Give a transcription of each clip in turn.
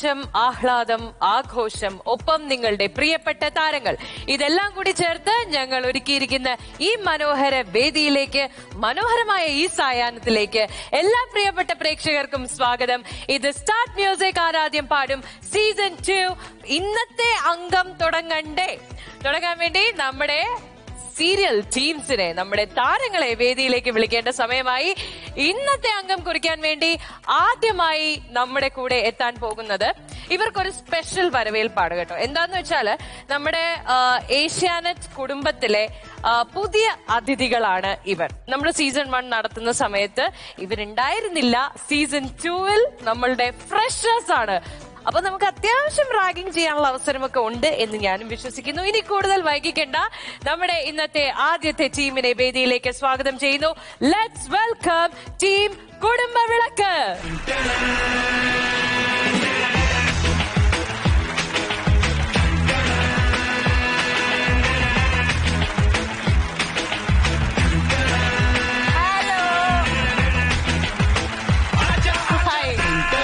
സന്തോഷം ആഹ്ലാദം ആഘോഷം ഒപ്പം നിങ്ങളുടെ പ്രിയപ്പെട്ട താരങ്ങൾ ഇതെല്ലാം കൂടി ചേർത്ത് ഞങ്ങൾ ഒരുക്കിയിരിക്കുന്ന ഈ മനോഹര വേദിയിലേക്ക് മനോഹരമായ ഈ സായാഹ്നത്തിലേക്ക് എല്ലാ പ്രിയപ്പെട്ട പ്രേക്ഷകർക്കും സ്വാഗതം ഇത് സ്റ്റാർട്ട് മ്യൂസിക് ആരാധ്യം പാടും സീസൺ ടു ഇന്നത്തെ അംഗം തുടങ്ങണ്ടേ തുടങ്ങാൻ വേണ്ടി നമ്മുടെ സീരിയൽ ടീംസിനെ നമ്മുടെ താരങ്ങളെ വേദിയിലേക്ക് വിളിക്കേണ്ട സമയമായി ഇന്നത്തെ അംഗം കുറിക്കാൻ വേണ്ടി ആദ്യമായി നമ്മുടെ കൂടെ എത്താൻ പോകുന്നത് ഇവർക്കൊരു സ്പെഷ്യൽ വരവേൽപ്പാണ് കേട്ടോ എന്താന്ന് വെച്ചാല് നമ്മുടെ ആ, ഏഷ്യാനെറ്റ് കുടുംബത്തിലെ ആ, പുതിയ അതിഥികളാണ് ഇവർ നമ്മൾ സീസൺ വൺ നടത്തുന്ന സമയത്ത് ഇവരുണ്ടായിരുന്നില്ല സീസൺ ടൂവിൽ നമ്മളുടെ ഫ്രഷേഴ്സ് ആണ് അപ്പൊ നമുക്ക് അത്യാവശ്യം റാഗിംഗ് ചെയ്യാനുള്ള അവസരമൊക്കെ ഉണ്ട് എന്ന് ഞാനും വിശ്വസിക്കുന്നു ഇനി കൂടുതൽ വൈകിക്കണ്ട നമ്മുടെ ഇന്നത്തെ ആദ്യത്തെ ടീമിനെ വേദിയിലേക്ക് സ്വാഗതം ചെയ്യുന്നു ലെറ്റ്സ് വെൽക്കം ടീം കുടുംബ വിളക്ക് ഹായ്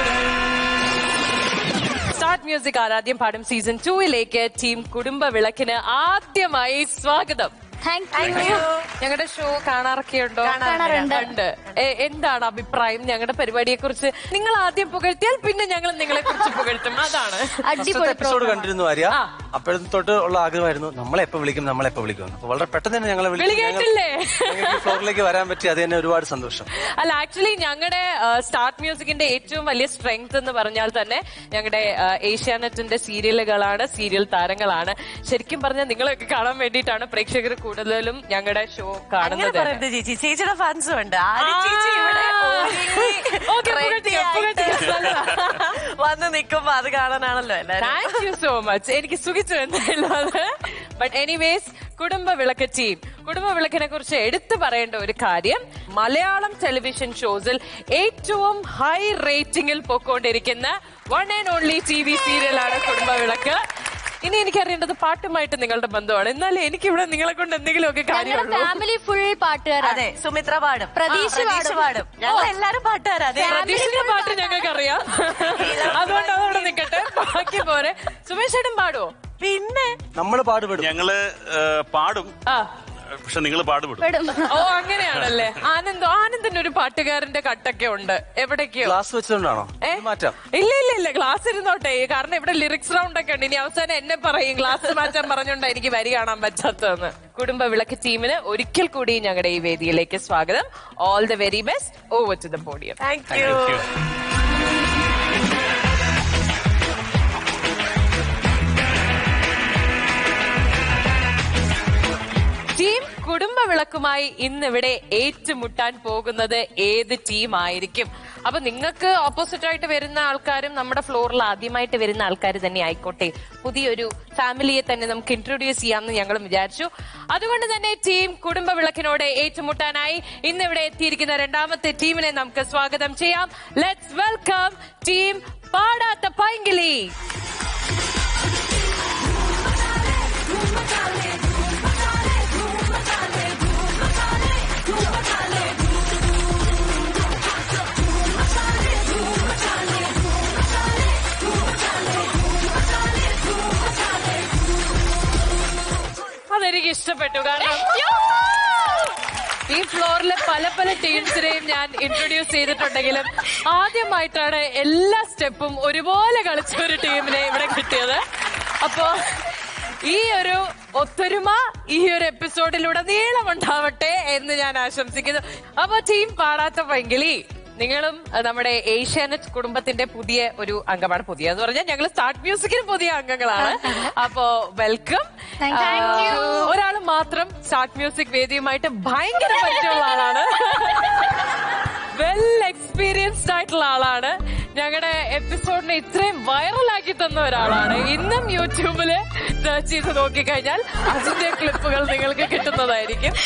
സ്റ്റാർട്ട് മ്യൂസിക് ആരാധ്യം പാടും സീസൺ ടൂയിലേക്ക് ടീം കുടുംബ വിളക്കിന് ആദ്യമായി സ്വാഗതം താങ്ക് യു ഞങ്ങളുടെ ഷോ കാണാറൊക്കെ ഉണ്ടോ കാണാറുണ്ട്. ഉണ്ട് എ- എന്താണ് അഭിപ്രായം ഞങ്ങളുടെ പരിപാടിയെ കുറിച്ച് നിങ്ങൾ ആദ്യം പുകഴ്ത്തിയാൽ പിന്നെ ഞങ്ങൾ നിങ്ങളെ കുറിച്ച് പുകഴ്ത്തും അതാണ് അടിപൊളി എപ്പിസോഡ് program. കണ്ടിരുന്നു ആര്യ ആ. അപ്പോഴും തൊട്ട് ഉള്ള ആഗ്രഹമായിരുന്നു നമ്മളെ എപ്പോ വിളിക്കും നമ്മളെ എപ്പോ വിളിക്കും അപ്പൊ വളരെ പെട്ടെന്ന് തന്നെ ഞങ്ങളെ വിളി കേട്ടില്ലേ? ഫ്ലോറിലേക്ക് വരാൻ പറ്റി അത് തന്നെ ഒരുപാട് സന്തോഷം അല്ല ആക്ച്വലി ഞങ്ങളുടെ സ്റ്റാർട്ട് മ്യൂസിക്കിന്റെ ഏറ്റവും വലിയ സ്ട്രെങ്ത് എന്ന് പറഞ്ഞാൽ തന്നെ ഞങ്ങളുടെ ഏഷ്യാനെറ്റിന്റെ സീരിയലുകളാണ് സീരിയൽ താരങ്ങളാണ് ശരിക്കും പറഞ്ഞാൽ നിങ്ങളൊക്കെ കാണാൻ വേണ്ടിയിട്ടാണ് പ്രേക്ഷകർ കൂടുതലും ഞങ്ങളുടെ ഷോ അങ്ങനെ കാണുന്നത് പറയരുത് ചേച്ചി ചേച്ചിയുടെ ഫാൻസും ഉണ്ട് ആര്യ ചേച്ചി ഇവിടെ ഒരുങ്ങി ഓക്കേ, പുകഴ്ത്തിക്കോ, പുകഴ്ത്തിക്കോ, നല്ലതാ. വന്ന് നിക്കുമ്പോ അത് കാണാനാണല്ലോ എല്ലാരും താങ്ക് യു സോ മച്ച് എനിക്ക് സുഖിച്ചു എന്തായാലും അത് ബട്ട് എനിവേസ് കുടുംബ വിളക്ക് ടീം കുടുംബ വിളക്കിനെ കുറിച്ച് എടുത്തു പറയേണ്ട ഒരു കാര്യം മലയാളം ടെലിവിഷൻ ഷോസിൽ ഏറ്റവും ഹൈ റേറ്റിംഗിൽ പൊക്കോണ്ടിരിക്കുന്ന one and only T V സീരിയലാണ് കുടുംബ വിളക്ക് ഇനി എനിക്കറിയേണ്ടത് പാട്ടുമായിട്ട് നിങ്ങളുടെ ബന്ധമാണ് എന്നാലേ എനിക്കിവിടെ നിങ്ങളെ കൊണ്ട് എന്തെങ്കിലുമൊക്കെ ഞങ്ങളുടെ കാര്യമുള്ളൂ ഫാമിലി ഫുൾ പാട്ടുകാരാണ് അതെ സുമിത്ര പാടും പ്രതീഷ് ആ, പാടും. പാടും ഞങ്ങൾ എല്ലാരും പാട്ടുകാരാ അതെ പ്രതീക്ഷിന്റെ പാട്ട് ഞങ്ങൾക്കറിയാം അതുകൊണ്ട് അതവിടെ നിൽക്കട്ടെ ബാക്കി പോരെ സുമേഷ് ചേട്ടൻ പാടുവോ പിന്നെ നമ്മൾ പാടുപെടും ഞങ്ങള് ഏ, പാടും ആ പക്ഷെ നിങ്ങൾ പാടുപെടും പെടും. ഓ അങ്ങനെയാണല്ലേ ആനന്ദോ ആനന്ദിന്റെ ഒരു പാട്ടുകാരന്റെ കട്ടൊക്കെ ഉണ്ട് എവിടേക്കോ ഗ്ലാസ് വെച്ചതുകൊണ്ടാണോ ഏ? ഇത് മാറ്റാം ഇല്ല ഇല്ല ഇല്ല ക്ലാസ് ഇരുന്നോട്ടെ കാരണം ഇവിടെ ലിറിക്സ് റൗണ്ട് ഒക്കെ ഉണ്ട് ഇനി അവസാനം എന്നെ പറയും ക്ലാസ് മാറ്റാൻ പറഞ്ഞോണ്ടാ എനിക്ക് വരി കാണാൻ പറ്റാത്തതെന്ന് കുടുംബ വിളക്ക് ടീമിന് ഒരിക്കൽ കൂടി ഞങ്ങളുടെ ഈ വേദിയിലേക്ക് സ്വാഗതം all the very best over to the podium thank you team Kudumba വിളക്കുമായി ഇന്നിവിടെ ഏറ്റുമുട്ടാൻ പോകുന്നത് ഏത് ടീം ആയിരിക്കും അപ്പൊ നിങ്ങൾക്ക് ഓപ്പോസിറ്റ് ആയിട്ട് വരുന്ന ആൾക്കാരും നമ്മുടെ ഫ്ലോറിൽ ആദ്യമായിട്ട് വരുന്ന ആൾക്കാർ തന്നെ ആയിക്കോട്ടെ പുതിയൊരു ഫാമിലിയെ തന്നെ നമുക്ക് ഇൻട്രൊഡ്യൂസ് ചെയ്യാമെന്ന് ഞങ്ങളും വിചാരിച്ചു അതുകൊണ്ട് തന്നെ ടീം കുടുംബ വിളക്കിനോട് ഏറ്റുമുട്ടാനായി ഇന്നിവിടെ എത്തിയിരിക്കുന്ന രണ്ടാമത്തെ ടീമിനെ നമുക്ക് സ്വാഗതം ചെയ്യാം let's welcome team Padatha Painkili അതെനിക്ക് ഇഷ്ടപ്പെട്ടു കാരണം ഈ ഫ്ലോറിലെ പല പല ടീംസിനെയും ഞാൻ ഇൻട്രൊഡ്യൂസ് ചെയ്തിട്ടുണ്ടെങ്കിലും ആദ്യമായിട്ടാണ് എല്ലാ സ്റ്റെപ്പും ഒരുപോലെ കളിച്ച ഒരു ടീമിനെ ഇവിടെ കിട്ടിയത് അപ്പോ ഈ ഒരു ഒത്തൊരുമ ഈ ഒരു എപ്പിസോഡിലൂടെ നീളമുണ്ടാവട്ടെ എന്ന് ഞാൻ ആശംസിക്കുന്നു അപ്പൊ ടീം പാടാത്ത പൈങ്കിളി നിങ്ങളും അഹ്, നമ്മുടെ ഏഷ്യാനെറ്റ് കുടുംബത്തിന്റെ പുതിയ ഒരു അംഗമാണ് പുതിയ എന്ന് പറഞ്ഞാൽ ഞങ്ങൾ സ്റ്റാർട്ട് മ്യൂസിക്കിന് പുതിയ അംഗങ്ങളാണ് അപ്പോ വെൽക്കം Thank you. ഒരാൾ മാത്രം സ്റ്റാർട്ട് മ്യൂസിക് വേദിയുമായിട്ട് ഭയങ്കര പരിചയമുള്ള ആളാണ് വെൽ എക്സ്പീരിയൻസ്ഡ് ആയിട്ടുള്ള ആളാണ് ഞങ്ങളുടെ എപ്പിസോഡിനെ ഇത്രയും വൈറലാക്കി തന്ന ഒരാളാണ് ഇന്നും യൂട്യൂബില് സെർച്ച് ചെയ്ത് നോക്കിക്കഴിഞ്ഞാൽ അതിന്റെ ക്ലിപ്പുകൾ നിങ്ങൾക്ക് കിട്ടുന്നതായിരിക്കും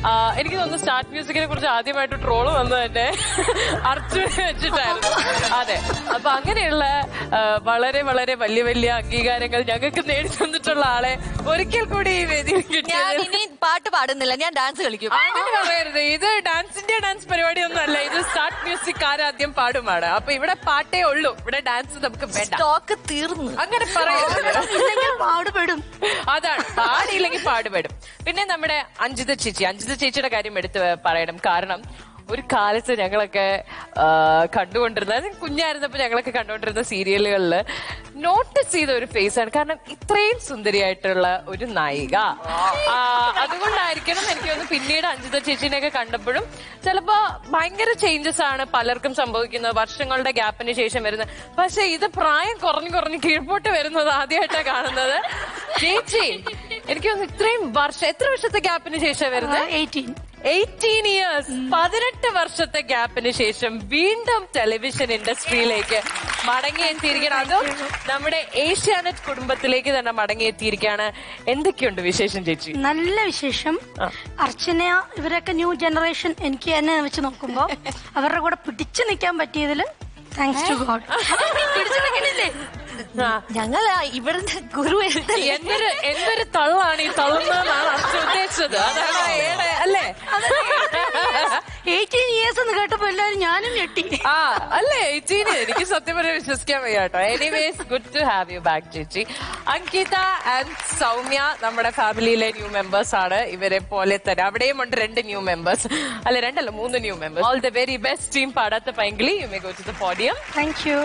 ആ, എനിക്ക് തോന്നുന്നു സ്റ്റാർട്ട് മ്യൂസിക്കിനെ കുറിച്ച് ആദ്യമായിട്ട് ട്രോള് വന്നത് തന്നെ അർജുനെ വെച്ചിട്ടായിരുന്നു അതെ അപ്പൊ അങ്ങനെയുള്ള ആ, വളരെ വളരെ വലിയ വലിയ അംഗീകാരങ്ങൾ ഞങ്ങൾക്ക് നേടി തന്നിട്ടുള്ള ആളെ ഒരിക്കൽ കൂടി ഈ വേദിയിൽ ഞാൻ കിട്ടിയത് ഇനി പാട്ട് പാടുന്നില്ല ഞാൻ ഡാൻസ് കളിക്കും അങ്ങനെ പറയരുത് ഇത് ഡാൻസിന്റെ ഡാൻസ് പരിപാടി ഒന്നും അല്ല ഇത് സ്റ്റാർട്ട് മ്യൂസിക് ആരാദ്യം പാടുമാണ് അപ്പൊ ഇവിടെ പാട്ടേ ഉള്ളൂ ഇവിടെ ഡാൻസ് നമുക്ക് വേണ്ട സ്റ്റോക്ക് തീർന്നു അങ്ങനെ പറയരുത് ഇല്ലെങ്കിൽ പാടുപെടും അതാണ് പാടിയില്ലെങ്കിൽ പാടുപെടും പിന്നെ നമ്മുടെ അഞ്ജിത ചേച്ചി അഞ്ജിത ചേച്ചിയുടെ കാര്യം എടുത്ത് പറയണം കാരണം ഒരു കാലത്ത് ഞങ്ങളൊക്കെ ആ, കണ്ടുകൊണ്ടിരുന്ന അത് കുഞ്ഞായിരുന്നപ്പോ ഞങ്ങളൊക്കെ കണ്ടുകൊണ്ടിരുന്ന സീരിയലുകളിൽ നോട്ടീസ് ചെയ്ത ഒരു ഫേസ് ആണ് കാരണം ഇത്രയും സുന്ദരിയായിട്ടുള്ള ഒരു നായിക ആ, അതുകൊണ്ടായിരിക്കണം എനിക്ക് തോന്നുന്നു പിന്നീട് അഞ്ജിത ചേച്ചിനെയൊക്കെ കണ്ടപ്പോഴും ചിലപ്പോ ഭയങ്കര ചേഞ്ചസ് ആണ് പലർക്കും സംഭവിക്കുന്നത് വർഷങ്ങളുടെ ഗ്യാപ്പിന് ശേഷം വരുന്നത് പക്ഷെ ഇത് പ്രായം കുറഞ്ഞു കുറഞ്ഞ് കീഴ്പോട്ട് വരുന്നത് ആദ്യമായിട്ടാണ് കാണുന്നത് ചേച്ചി എനിക്ക് തോന്നുന്നു ഇത്രയും വർഷം എത്ര വർഷത്തെ ഗ്യാപ്പിന് ശേഷം വരുന്നത് എയ്റ്റീൻ എയ്റ്റീൻ ഇയേഴ്സ് പതിനെട്ട് വർഷത്തെ ഗ്യാപ്പിന് ശേഷം വീണ്ടും ടെലിവിഷൻ ഇൻഡസ്ട്രിയിലേക്ക് മടങ്ങിയെത്തിയിരിക്കുകയാണ് അതും നമ്മുടെ ഏഷ്യാനെറ്റ് കുടുംബത്തിലേക്ക് തന്നെ മടങ്ങിയെത്തിയിരിക്കുകയാണ് എന്തൊക്കെയുണ്ട് വിശേഷം ചേച്ചി നല്ല വിശേഷം അർച്ചന ഇവരൊക്കെ ന്യൂ ജനറേഷൻ എനിക്ക് തന്നെ വെച്ച് നോക്കുമ്പോ അവരുടെ കൂടെ പിടിച്ചു നിൽക്കാൻ പറ്റിയതിൽ താങ്ക്സ് ടു ഗോഡ് പിടിച്ചു നിൽക്കണില്ലേ ആ, ഞങ്ങൾ ഇവിടുന്ന് ഗുരു എഴുതല്ലേ എന്തൊരു എന്തൊരു തള്ളാണ് ഈ തള്ളുന്നതെന്നാണ് അർച്ച ഉദ്ദേശിച്ചത് അതാണ് ഏടെ അല്ലേ എയ്റ്റീൻ ഇയേഴ്സ് എന്ന് കേട്ടപ്പോ എല്ലാവരും ഞാനും ഞെട്ടി ആ അല്ലേ ചേച്ചീന് എനിക്ക് സത്യം പറഞ്ഞാൽ വിശ്വസിക്കാൻ വയ്യ കേട്ടോ anyways good to have you back ചേച്ചി അങ്കിത ആൻഡ് സൗമ്യ നമ്മുടെ ഫാമിലിയിലെ ന്യൂ മെമ്പേഴ്സ് ആണ് ഇവരെ പോലെ തന്നെ അവിടെയും ഉണ്ട് രണ്ട് ന്യൂ മെമ്പേഴ്സ് അല്ല രണ്ടല്ല മൂന്ന് new members all the very best team Padatha Painkili you may go to the podium thank you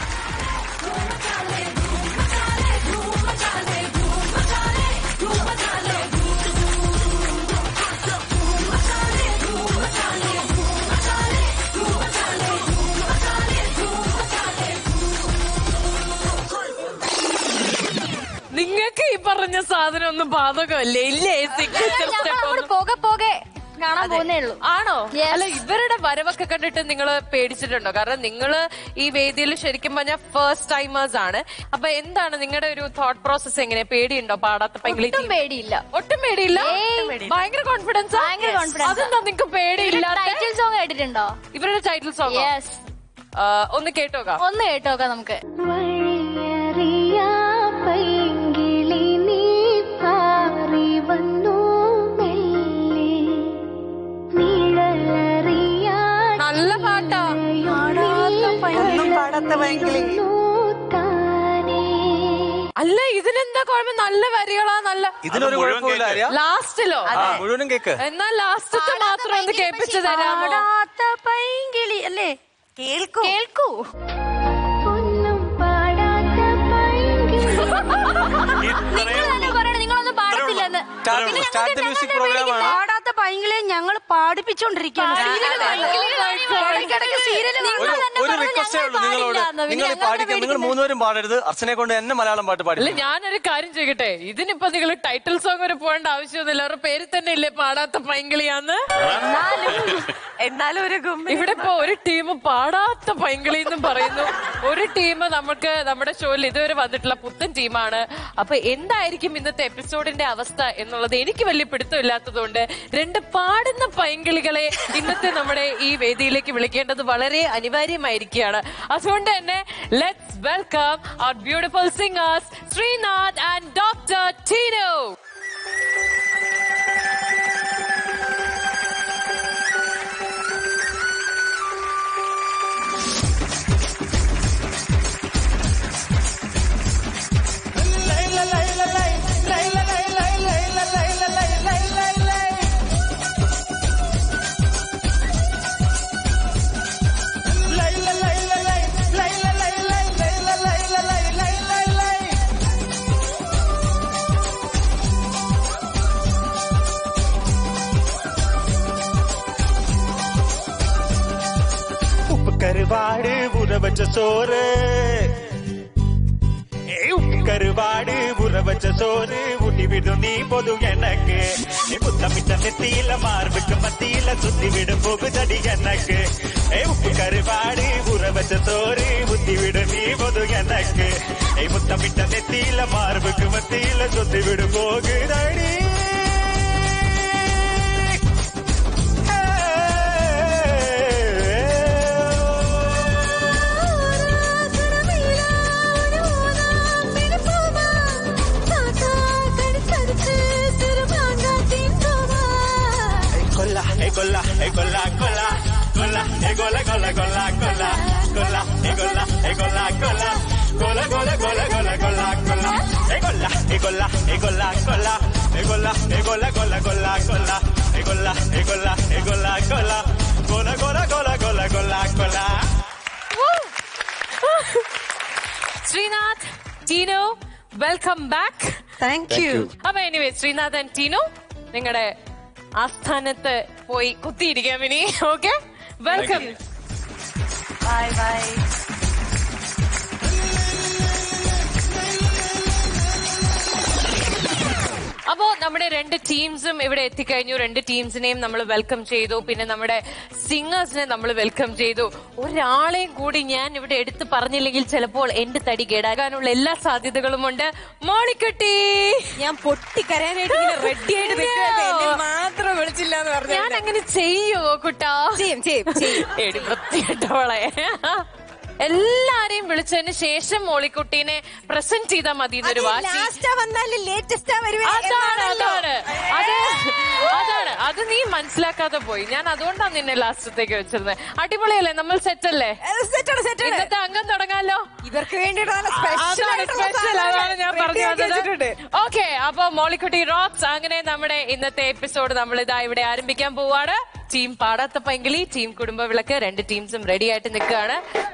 നിങ്ങൾക്ക് ഈ പറഞ്ഞ സാധനം ഒന്നും ബാധകമല്ലേ ഇല്ലേ സിഗ്നേച്ചർ സ്റ്റെപ്പ് ഒന്നും പോകെ പോകെ കാണാൻ പോകുന്നേ ഉള്ളൂ ആണോ Yes. അല്ല ഇവരുടെ വരവൊക്കെ കണ്ടിട്ട് നിങ്ങൾ പേടിച്ചിട്ടുണ്ടോ കാരണം നിങ്ങൾ ഈ വേദിയിൽ ശരിക്കും പറഞ്ഞാൽ ഫസ്റ്റ് ടൈമേഴ്സ് ആണ് അപ്പൊ എന്താണ് നിങ്ങളുടെ ഒരു തോട്ട് പ്രോസസ് എങ്ങനെ പേടിയുണ്ടോ പാടാത്ത പൈങ്കിളി ഒട്ടും team? പേടിയില്ല ഒട്ടും പേടിയില്ല ഏയ്. ഭയങ്കര കോൺഫിഡൻസ് ഭയങ്കര confidence ആ. അതെന്താ നിങ്ങൾക്ക് പേടിയില്ല ടൈറ്റിൽ സോങ് കേട്ടിട്ടുണ്ടോ ഇവരുടെ ടൈറ്റിൽ സോങ് യെസ് ഒന്ന് കേട്ടോക്കാം ഒന്ന് കേട്ടോക്കാം നമുക്ക് വഴിയറിയാ പൈങ്കിളി നീ പാറി വന്നു മെല്ലെ നിഴലറിയാ നല്ല പാട്ടാ ഒന്നും പാടാത്ത ഭയങ്കര താനേ അല്ല ഇതിനെന്താ കുഴപ്പം നല്ല വരികളാ നല്ല ഇതിനൊരു അത് മുഴുവൻ കുഴപ്പമില്ല കേക്ക്. ആര്യ ലാസ്റ്റിലോ ആ മുഴുവനും കേക്ക് എന്നാൽ ലാസ്റ്റത്തെ മാത്രം ഒന്ന് കേൾപ്പിച്ചു തരാമോ പാടാത്ത പൈങ്കിളി അല്ലേ കേൾക്കൂ കേൾക്കൂ ഒന്നും പാടാത്ത പൈങ്കിളി നിങ്ങൾ തന്നെ പറയണേ നിങ്ങളൊന്നും പാടത്തില്ലെന്ന് സ്റ്റാർട്ട് സ്റ്റാർട്ട് മ്യൂസിക് പ്രോഗ്രാമാണ് പാടാത്ത പൈങ്കിളിയെ ഞങ്ങൾ പാടിപ്പിച്ചോണ്ടിരിക്കുകയാണ് സീരിയല് ഇടയ്ക്കിടയ്ക്ക് സീരിയല് ഒരു ഒരു റിക്വസ്റ്റേ ഉള്ളൂ നിങ്ങളോട് നിങ്ങൾ ഈ പാടിക്കാൻ നിങ്ങൾ മൂന്നുപേരും പാടരുത് അർച്ചനെ കൊണ്ട് എന്നെ മലയാളം പാട്ട് പാടി അല്ല ഞാനൊരു കാര്യം ചെയ്യട്ടെ ഇതിനിപ്പോ നിങ്ങൾ ടൈറ്റിൽ സോങ് വരെ പോകേണ്ട ആവശ്യമൊന്നുമില്ല അവരുടെ പേര് തന്നെ ഇല്ലേ പാടാത്ത പൈങ്കിളിയാന്ന് എന്നാലും ഒരു ഗുമ്മി ഇവിടെ ഇപ്പൊ ഒരു ടീം പാടാത്ത പൈങ്കിളി എന്നും പറയുന്നു ഒരു ടീം നമുക്ക് നമ്മുടെ ഷോയിൽ ഇതുവരെ വന്നിട്ടുള്ള പുത്തൻ ടീമാണ് അപ്പൊ എന്തായിരിക്കും ഇന്നത്തെ എപ്പിസോഡിന്റെ അവസ്ഥ എന്നുള്ളത് എനിക്ക് വലിയ പിടുത്തമില്ലാത്തതുകൊണ്ട് രണ്ട് പാടുന്ന പൈങ്കിളികളെ ഇന്നത്തെ നമ്മുടെ ഈ വേദിയിലേക്ക് വിളിക്കേണ്ടത് വളരെ അനിവാര്യമായിരിക്കുകയാണ് അതുകൊണ്ട് തന്നെ let's welcome our beautiful singers Sreenath and doctor Teeno உப்பு கருவாடு ஊற வச்ச சோறு ஏய், உப்பு கருவாடு ஊற வச்ச சோறு ஊட்டி விடும் நீ போதும் எனக்கு நீ முத்தமிட்ட நெத்தியில மார்புக்கு மத்தியில சுத்தி விடும் போகுதடி எனக்கு ஏய் உப்பு கருவாடு ஊற வச்ச சோறு ஊத்தி விடும் நீ போதும் எனக்கு ஏய் முத்தமிட்ட நெத்தியில மார்புக்கு மத்தியில சுத்தி விடும் போகுதடி gola, gola, gola, e gola, gola, gola, gola, gola, e gola, e gola, gola, gola, gola, gola, gola, gola, gola, e gola, e gola, e gola, gola, e gola, e gola, gola, gola, gola, e gola, e gola, e gola, gola, gola, gola, gola, gola, gola, gola. Sreenath Teeno welcome back thank you അപ്പൊ anyway Sreenath and Teeno നിങ്ങളുടെ ആസ്ഥാനത്ത് പോയി കുത്തിയിരിക്കാം ഇനി okay welcome bye bye അപ്പോ നമ്മുടെ രണ്ട് ടീംസും ഇവിടെ എത്തിക്കഴിഞ്ഞു രണ്ട് ടീംസിനെയും നമ്മൾ വെൽക്കം ചെയ്തു പിന്നെ നമ്മുടെ സിംഗേഴ്സിനെ നമ്മൾ വെൽക്കം ചെയ്തു ഒരാളെയും കൂടി ഞാൻ ഇവിടെ എടുത്തു പറഞ്ഞില്ലെങ്കിൽ ചിലപ്പോൾ എന്റെ തടി കേടാകാനുള്ള എല്ലാ സാധ്യതകളുമുണ്ട് മോളിക്കുട്ടി ഞാൻ പൊട്ടിക്കരയാനായിട്ട് ഇങ്ങനെ റെഡി ആയിട്ട് നിൽക്കുകയാണ് എന്നെ മാത്രം വിളിച്ചില്ല എന്ന് പറഞ്ഞു ഞാൻ അങ്ങനെ ചെയ്യുവോ കുട്ടാ ചെയ്യും ചെയ്യും ചെയ്യും എടി വൃത്തികെട്ടവളെ എല്ലാരെയും വിളിച്ചതിന് ശേഷം മോളിക്കുട്ടീനെ പ്രസന്റ് ചെയ്താൽ മതി എന്നൊരു വാശി ലാസ്റ്റാ വന്നാലും ലേറ്റസ്റ്റാ അതാണ് അതാണ് അത് അതാണ് അത് നീ മനസ്സിലാക്കാതെ പോയി ഞാൻ അതുകൊണ്ടാണ് നിന്നെ ലാസ്റ്റത്തേക്ക് വെച്ചിരുന്നത് അടിപൊളിയല്ലേ നമ്മൾ സെറ്റ് അല്ലേ സെറ്റാണ് സെറ്റാണ് ഇന്നത്തെ അംഗം തുടങ്ങാലോ ഇവർക്ക് വേണ്ടിയിട്ട് നല്ല സ്പെഷ്യൽ അതാണ് സ്പെഷ്യൽ അതാണ് ഞാൻ പറഞ്ഞു വന്നത് ഓക്കെ അപ്പൊ മോളിക്കുട്ടി റോക്സ് അങ്ങനെ നമ്മുടെ ഇന്നത്തെ എപ്പിസോഡ് നമ്മൾ ഇതാ ഇവിടെ ആരംഭിക്കാൻ പോവാണ് ടീം പാടാത്ത പൈങ്കിളി ടീം കുടുംബ വിളക്ക് രണ്ട് ടീംസും റെഡി ആയിട്ട് നിൽക്കുകയാണ്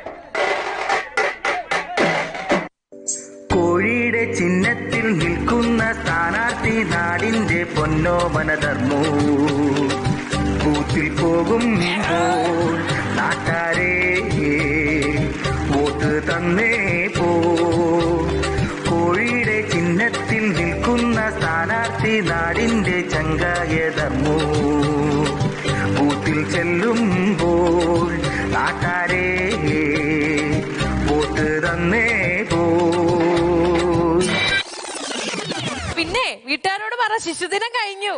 കോഴിയുടെ ചിഹ്നത്തിൽ നിൽക്കുന്ന സ്ഥാനാർത്ഥി നാടിന്റെ പൊന്നോമനധർമ്മോ ബൂത്തിൽ പോകുമ്പോൾ നാട്ടാരെ വോട്ട് തന്നേ പോ കോഴിയുടെ ചിഹ്നത്തിൽ നിൽക്കുന്ന സ്ഥാനാർത്ഥി നാടിന്റെ ചങ്കായ ധർമ്മോ ബൂത്തിൽ ചെല്ലുമ്പോൾ നാട്ടാരെ വോട്ട് തന്നേ പോ പിന്നെ വീട്ടുകാരോട് പറ ശിശുദിനം കഴിഞ്ഞു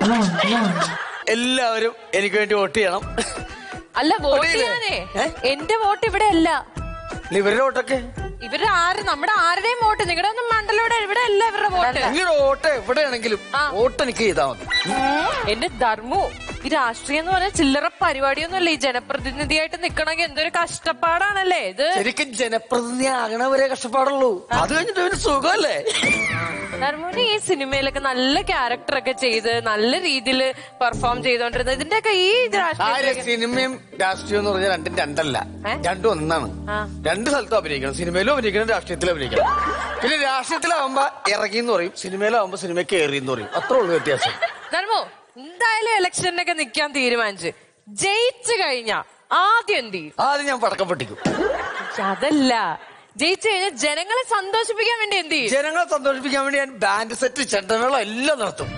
എല്ലാവരും എനിക്ക് വേണ്ടി വോട്ട് ചെയ്യണം അല്ല വോട്ട് ചെയ്യില്ലേ? ചെയ്യാനേ ഏ? എന്റെ വോട്ട് ഇവിടെ അല്ല ഇല്ല, ഇവരുടെ വോട്ടൊക്കെ ഇവരുടെ ആര് നമ്മുടെ ആരുടെയും വോട്ട് നിങ്ങളുടെ ഒന്നും മണ്ഡലോടെ ഇവിടെ അല്ല ഇവരുടെ വോട്ട് നിങ്ങളുടെ വോട്ട് എവിടെയാണെങ്കിലും ആ. വോട്ട് എനിക്ക് ചെയ്താൽ മതി എന്റെ ധർമ്മു ഈ രാഷ്ട്രീയം എന്ന് പറഞ്ഞാൽ ചില്ലറ പരിപാടിയൊന്നുമല്ല ഈ ജനപ്രതിനിധിയായിട്ട് നിക്കണമെങ്കിൽ എന്തൊരു കഷ്ടപ്പാടാണല്ലേ ഇത് ശരിക്കും ജനപ്രതിനിധി ആകണവരെ കഷ്ടപ്പാടുള്ളൂ അത് കഴിഞ്ഞിട്ട് ഒരു സുഖമല്ലേ ധർമ്മുവിന് ഈ സിനിമയിലൊക്കെ നല്ല ക്യാരക്ടർ ഒക്കെ ചെയ്ത് നല്ല രീതിയിൽ പെർഫോം ചെയ്തോണ്ടിരുന്നത് ഇതിന്റെയൊക്കെ ഈ ആര്യ രാഷ്ട്രീയ സിനിമയും രാഷ്ട്രീയം എന്ന് പറഞ്ഞാൽ രണ്ടും രണ്ടല്ല ഏ? രണ്ടും ഒന്നാണ് ആ. രണ്ട് സ്ഥലത്തും അഭിനയിക്കണം സിനിമയിലും അഭിനയിക്കണം രാഷ്ട്രീയത്തിലും അഭിനയിക്കണം പിന്നെ രാഷ്ട്രീയത്തിലാവുമ്പോ ഇറങ്ങി എന്ന് പറയും സിനിമയിലാവുമ്പോ സിനിമ കയറി എന്ന് പറയും അത്രേ ഉള്ളൂ വ്യത്യാസം ധർമ്മു എന്തായാലും ഇലക്ഷനൊക്കെ നിക്കാൻ തീരുമാനിച്ച് ജയിച്ചു കഴിഞ്ഞ ആദ്യം എന്ത് ചെയ്യും ആദ്യം ഞാൻ പടക്കം പൊട്ടിക്കും അതല്ല ജയിച്ചു കഴിഞ്ഞാൽ ജനങ്ങളെ സന്തോഷിപ്പിക്കാൻ വേണ്ടി എന്ത് ചെയ്യും ജനങ്ങളെ സന്തോഷിപ്പിക്കാൻ വേണ്ടി ഞാൻ ബാൻഡ് സെറ്റ് ചെണ്ടമേളം എല്ലാം നടത്തും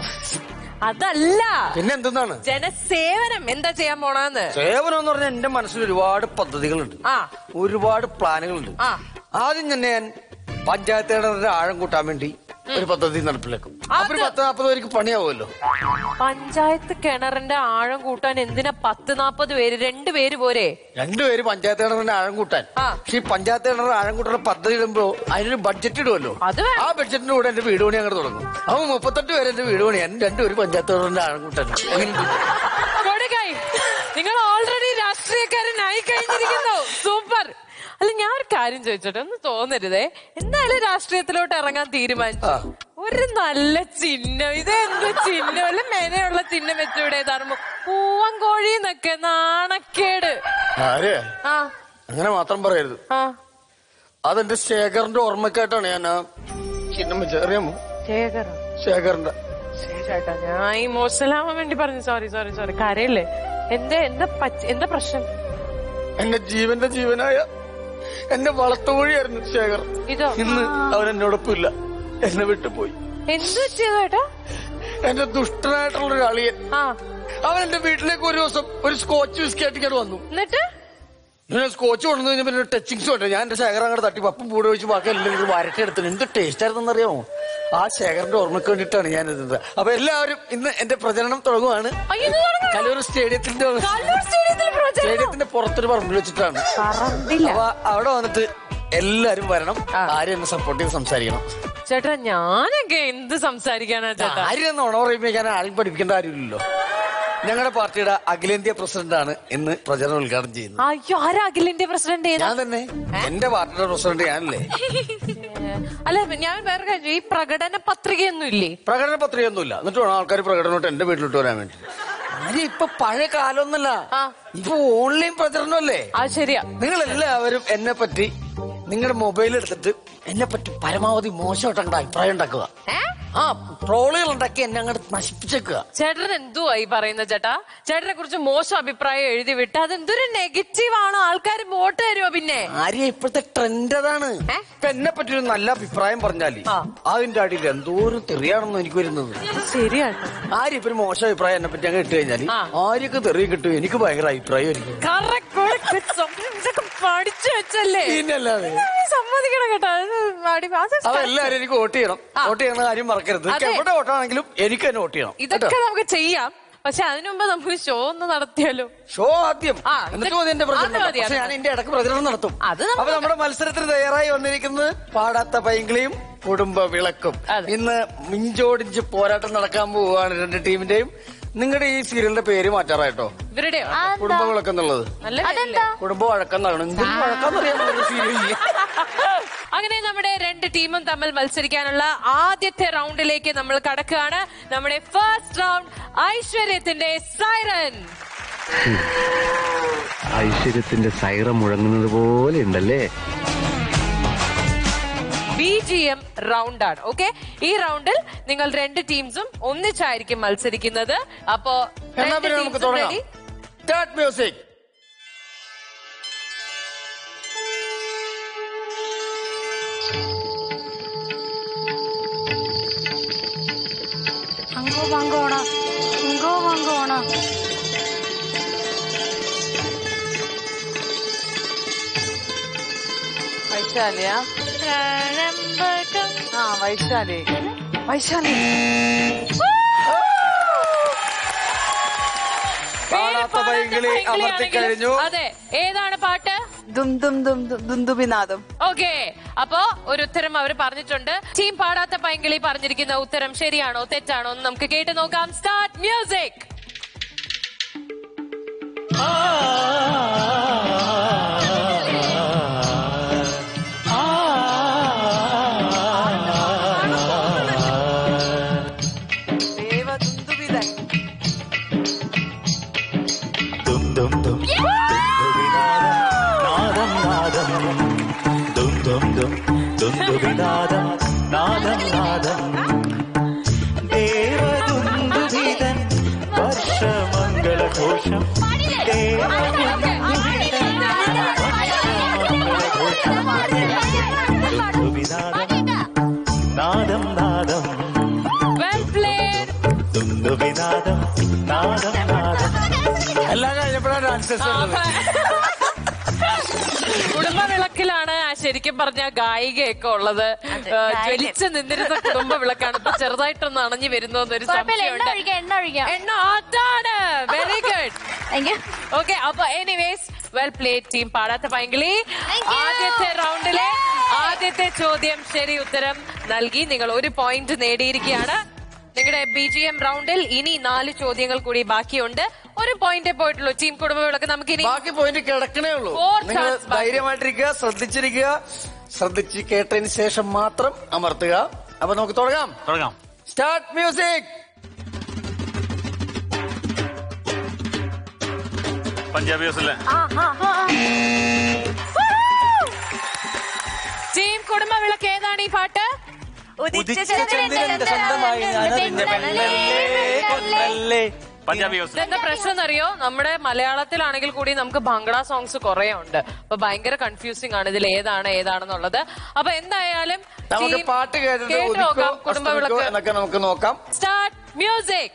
അതല്ല പിന്നെ എന്തെന്നാണ് ജനസേവനം എന്താ ചെയ്യാൻ പോണെന്ന് സേവനം എന്ന് പറഞ്ഞാൽ എന്റെ മനസ്സിൽ ഒരുപാട് പദ്ധതികളുണ്ട് ആ ഒരുപാട് പ്ലാനുകളുണ്ട് ആ. ആദ്യം തന്നെ ഞാൻ പഞ്ചായത്തുകളുടെ ആഴം കൂട്ടാൻ വേണ്ടി ഒരു പദ്ധതി നടപ്പിലാക്കും അപ്പൊ ഒരു പത്ത് നാൽപ്പത് പേർക്ക് പണിയാവുമല്ലോ പഞ്ചായത്ത് കിണറിന്റെ ആഴം കൂട്ടാൻ എന്തിനാ പത്ത് നാപ്പത് പേര് രണ്ട് പേര് പോരെ രണ്ടുപേര് പഞ്ചായത്ത് കിണറിന്റെ ആഴം കൂട്ടാൻ ആ. പക്ഷെ ഈ പഞ്ചായത്ത് കിണറിന്റെ ആഴം കൂട്ടുന്ന പദ്ധതി ഇടുമ്പോ അതിനൊരു ബഡ്ജറ്റ് ഇടുമല്ലോ അത് വേണം. ആ ബഡ്ജറ്റിന്റെ കൂടെ എന്റെ വീട് പണി അങ്ങോട്ട് തുടങ്ങും അപ്പൊ മുപ്പത്തെട്ട് പേര് എന്റെ വീട് പണി ഞാൻ രണ്ടുപേര് പഞ്ചായത്ത് കിണറിന്റെ ആഴം കൂട്ടാൻ എങ്ങനെയുണ്ട്? കൊടുക്കായി നിങ്ങൾ ഓൾറെഡി രാഷ്ട്രീയക്കാരനായി കഴിഞ്ഞിരിക്കുന്നു സൂപ്പർ അല്ല ഞാൻ ഒരു കാര്യം ചോദിച്ചോട്ടെ ഒന്ന് തോന്നരുതേ എന്തായാലും രാഷ്ട്രീയത്തിലോട്ട് ഇറങ്ങാൻ തീരുമാനിച്ചു ആ. ഒരു നല്ല ചിഹ്നം ഇത് എന്ത് ചിഹ്നം അല്ല മെനയുള്ള ചിഹ്നം വെച്ചൂടെ ധർമ്മം പൂവൻ കോഴി എന്നൊക്കെ നാണക്കേട് ആരെ ആ അങ്ങനെ മാത്രം പറയരുത് ആ അതെന്റെ ശേഖറിന്റെ ഓർമ്മക്കായിട്ടാണ് ഞാൻ ആ ചിഹ്നം വെച്ചത് അറിയാമോ ശേഖരം ശേഖറിന്റെ ചേട്ടാ ഞാൻ ഈ മോശലാവാൻ വേണ്ടി പറഞ്ഞു സോറി സോറി സോറി കരയല്ലേ എന്താ എന്താ പറ്റ- എന്താ പ്രശ്നം എന്റെ ജീവന്റെ ജീവനായ എന്റെ വളർത്തുകോഴിയായിരുന്നു ശേഖർ ഇതോ ഇന്ന് അവൻ എന്നോടൊപ്പം ഇല്ല എന്നെ വിട്ടുപോയി എന്ത് ചെയ്തു ചേട്ടാ എന്റെ ദുഷ്ടനായിട്ടുള്ള ഒരു അളിയൻ ആ അവൻ എന്റെ വീട്ടിലേക്ക് ഒരു ദിവസം ഒരു സ്കോച്ച് വിസ്കി ആയിട്ട് വന്നു എന്നിട്ട് ഞാൻ സ്കോച്ച് കൊണ്ടു കഴിഞ്ഞാൽ പിന്നെ ടച്ചിങ്സ് ഉണ്ട് ഞാൻ എന്റെ ശേഖരം അങ്ങോട്ട് തട്ടി പപ്പും പൂട് വെച്ച് ബാക്കി എല്ലാം കൂടി വരട്ടെ എടുത്തു എന്ത് ടേസ്റ്റ് ആയിരുന്നെന്ന് അറിയാമോ ആ ശേഖരന്റെ ഓർമ്മയ്ക്ക് വേണ്ടിയിട്ടാണ് ഞാൻ ഇത് അപ്പൊ എല്ലാവരും ഇന്ന് എന്റെ പ്രചരണം തുടങ്ങുവാണ് അയ്യോ, ഇത് തുടങ്ങണോ? കലൂർ സ്റ്റേഡിയത്തിന്റെ കല്ലൂർ സ്റ്റേഡിയത്തിൽ പ്രചരണം? സ്റ്റേഡിയത്തിന്റെ പുറത്തൊരു പറമ്പിൽ വെച്ചിട്ടാണ് പറമ്പില്ല അപ്പൊ അവിടെ വന്നിട്ട് എല്ലാരും വരണം ആരും എന്നെ സപ്പോർട്ട് ചെയ്ത് സംസാരിക്കണം ചേട്ടാ ഞാനൊക്കെ എന്ത് സംസാരിക്കാനാ ചേട്ടാ ആരും എന്ന് ഉണ പറയുമ്പോ ഞാൻ ആരും പഠിപ്പിക്കേണ്ട കാര്യമില്ലല്ലോ ഞങ്ങളുടെ പാർട്ടിയുടെ അഖിലേന്ത്യാ പ്രസിഡന്റാണ് ഇന്ന് പ്രചരണം ഉദ്ഘാടനം ചെയ്യുന്നത് അയ്യോ ആരാ അഖിലിന്റെ പ്രസിഡന്റ് ഏതാ ഞാൻ തന്നെ എന്റെ പാർട്ടിയുടെ പ്രസിഡന്റ് ഞാനല്ലേ അല്ല ഞാൻ വേറെ കാര്യം ഈ പ്രകടന പത്രികയൊന്നും ഇല്ലേ പ്രകടന പത്രികയൊന്നുമില്ല എന്നിട്ട് വേണം ആൾക്കാർ പ്രകടനമായിട്ട് എന്റെ വീട്ടിലോട്ട് വരാൻ വേണ്ടി ആര്യ ഇപ്പൊ പഴയ കാലമൊന്നല്ല ആ. ഇപ്പൊ ഓൺലൈൻ പ്രചരണമല്ലേ ആ ശരിയാ നിങ്ങൾ എല്ലാവരും എന്നെ പറ്റി നിങ്ങളുടെ മൊബൈൽ എടുത്തിട്ട് എന്നെ പറ്റി പരമാവധി മോശമായിട്ട് അങ്ങോട്ട് അഭിപ്രായം ഉണ്ടാക്കുക ഏ? ആ ട്രോളുകൾ ഉണ്ടാക്കി എന്നെ അങ്ങോട്ട് നശിപ്പിച്ചേക്കുക ചേട്ടൻ എന്തുവാ ഈ പറയുന്ന ചേട്ടാ ചേട്ടനെ കുറിച്ച് മോശം അഭിപ്രായം എഴുതി വിട്ട് അതെന്തൊരു നെഗറ്റീവ് ആണ് ആൾക്കാർ വോട്ട് തരുമോ പിന്നെ ആര്യ ഇപ്പോഴത്തെ ട്രെൻഡ് അതാണ് ഏ? ഇപ്പൊ എന്നെ പറ്റി ഒരു നല്ല അഭിപ്രായം പറഞ്ഞാല് ആ. അതിന്റെ അടിയിൽ എന്തോരം തെറിയാണെന്ന് എനിക്ക് വരുന്നത് ശരിയാണ് ആര്യ ഇപ്പൊ ഒരു മോശം അഭിപ്രായം എന്നെ പറ്റി അങ്ങ് ഇട്ട് കഴിഞ്ഞാല് ആ. ആര്യക്ക് തെറി കിട്ടും എനിക്ക് ഭയങ്കര അഭിപ്രായമായിരിക്കും ഇതൊക്കെ പഠിച്ചു വെച്ചല്ലേ പിന്നല്ലാതെ ഏയ് സമ്മതിക്കണം കേട്ടോ അത് അടി- അത് അപ്പൊ എല്ലാരും എനിക്ക് വോട്ട് ചെയ്യണം ആ. വോട്ട് ചെയ്യണ കാര്യം മറക്കരുത് എനിക്ക് അതെ. എവിടെ വോട്ടാണെങ്കിലും എനിക്ക് തന്നെ വോട്ട് ചെയ്യണം ഇതൊക്കെ നമുക്ക് ചെയ്യാം പക്ഷെ അതിനുമുമ്പ് നമുക്ക് ഷോ ഒന്ന് നടത്തിയാലോ ഷോ ആദ്യം ആ, എന്നിട്ട് ഇത് മതി എന്റെ പ്രചരണം അത് മതി, പക്ഷെ അത് ഞാൻ എന്റെ ഇടക്ക് പ്രചരണം നടത്തും അത് നമുക്ക് അപ്പൊ നമ്മുടെ മത്സരത്തിന് തയ്യാറായി വന്നിരിക്കുന്നത് പാടാത്ത പൈങ്കിളിയും കുടുംബ വിളക്കും അതെ. ഇന്ന് മിഞ്ചോടിഞ്ച് പോരാട്ടം നടക്കാൻ പോവുകയാണ് രണ്ട് ടീമിന്റെയും നിങ്ങളുടെ ഈ സീരിയലിന്റെ പേര് മാറ്റാറായിട്ടോ ഇവരുടെയോ കുടുംബ വിളക്ക് എന്നുള്ളത് നല്ല പേരല്ലേ? കുടുംബ വഴക്കെന്നാണ് എന്തിനും വഴക്കാന്നറിയാമോ സീരിയലിൽ അങ്ങനെ നമ്മുടെ രണ്ട് ടീമും തമ്മിൽ മത്സരിക്കാനുള്ള ആദ്യത്തെ റൗണ്ടിലേക്ക് നമ്മൾ കടക്കുകയാണ് നമ്മുടെ ഫസ്റ്റ് റൗണ്ട് ഐശ്വര്യത്തിന്റെ സൈറൻ ഐശ്വര്യത്തിന്റെ സൈറം മുഴങ്ങുന്നത് പോലെ ഉണ്ടല്ലേ ബി ജി എം റൗണ്ട് ആണ് ഓക്കെ ഈ റൗണ്ടിൽ നിങ്ങൾ രണ്ട് ടീംസും ഒന്നിച്ചായിരിക്കും മത്സരിക്കുന്നത് അപ്പോ എന്നാ രണ്ട് പിന്നെ നമുക്ക് teamസും തുടങ്ങാം ready? സ്റ്റാർട്ട് മ്യൂസിക് അങ്കോ പങ്കോണ അങ്കോ പങ്കോണ വൈശാലിയാ ആ വൈശാലി വൈശാലി കാണാത്ത പേര് പൈങ്കിളി പാടാത്ത അമർത്തി പൈങ്കിളിയാണെങ്കിലും- കഴിഞ്ഞു അതെ ഏതാണ് പാട്ട് ദും ദും ദും ദും ദുന്ദുബിനാദം ഓക്കെ അപ്പോ ഒരു ഉത്തരം അവർ പറഞ്ഞിട്ടുണ്ട് ടീം പാടാത്ത പൈങ്കിളി പറഞ്ഞിരിക്കുന്ന ഉത്തരം ശരിയാണോ തെറ്റാണോ എന്ന് നമുക്ക് കേട്ട് നോക്കാം സ്റ്റാർട്ട് മ്യൂസിക് ദേവ ദുന്ദുബിതൻ ദും ദും ദും നാദം നാദം ദും ദും ദും ദുന്ദുബിനാദം നാദം നാദം ദേവദുന്ദുഭിതൻ വർഷമംഗളഘോഷം ദുന്ദുബിനാദം നാദം നാദം വെൽ പ്ലേഡ് ദുന്ദുബിനാദം നാദം നാദം എല്ലാം കഴിഞ്ഞപ്പോഴാണ് ഡാൻസേഴ്സ് ഉള്ളത് കുടുംബ വിളക്കിലാണ് ശരിക്കും പറഞ്ഞ ഗായികയൊക്കെ ഉള്ളത് ഏഹ്, ജ്വലിച്ച് നിന്നിരുന്ന കുടുംബ വിളക്കാണ് ഇപ്പൊ ചെറുതായിട്ടൊന്ന് അണഞ്ഞു വരുന്നു എന്നൊരു കുഴപ്പമില്ല എണ്ണ സംശയമുണ്ട് ഒഴിക്കാം എണ്ണ ഒഴിക്കാം എണ്ണ അതാണ് very good Thank you. Okay അപ്പൊ anyways well played team Padatha Painkili Thank you. ആദ്യത്തെ റൗണ്ടിലെ ആദ്യത്തെ ചോദ്യം ശരി ഉത്തരം നൽകി നിങ്ങൾ ഒരു പോയിന്റ് നേടിയിരിക്കുകയാണ് നിങ്ങളുടെ ബി ജി എം റൗണ്ടിൽ ഇനി നാല് ചോദ്യങ്ങൾ കൂടി ബാക്കിയുണ്ട് ഒരു പോയിന്റേ പോയിട്ടുള്ളൂ ടീം കുടുംബ വിളക്ക് നമുക്ക് ഇനി ബാക്കി പോയിന്റ് കിടക്കണേ ഉള്ളൂ Four നിങ്ങൾ chance ബാക്കി. ധൈര്യമായിട്ടിരിക്കുക ശ്രദ്ധിച്ചിരിക്കുക ശ്രദ്ധിച്ച് കേട്ടതിന് ശേഷം മാത്രം അമർത്തുക അപ്പൊ നമുക്ക് തുടങ്ങാം തുടങ്ങാം സ്റ്റാർട്ട് മ്യൂസിക് പഞ്ചാബി ഹൗസിലെ ടീം കുടുംബ വിളക്ക് ഏതാണ് ഈ പാട്ട് ഉദിച്ച ചന്ദ്രന്റെ സ്വന്തമായി ഞാനറിഞ്ഞ പെണ്ണല്ലേ കൊന്നല്ലേ പഞ്ചാബി ഹൗസ് ഇതെന്താ പ്രശ്നം എന്നറിയോ നമ്മുടെ മലയാളത്തിലാണെങ്കിൽ കൂടി നമുക്ക് ഭംഗട സോങ്സ് കുറെ ഉണ്ട് അപ്പൊ ഭയങ്കര കൺഫ്യൂസിംഗ് ആണ് ഇതിൽ ഏതാണ് ഏതാണെന്നുള്ളത് അപ്പൊ എന്തായാലും നമുക്ക് team പാട്ട് കേട്ടിട്ട് കേട്ട് ഉദിക്കോ നോക്കാം കുടുംബ അസ്തമിക്കോ വിളക്ക് എന്നൊക്കെ നമുക്ക് നോക്കാം സ്റ്റാർട്ട് മ്യൂസിക്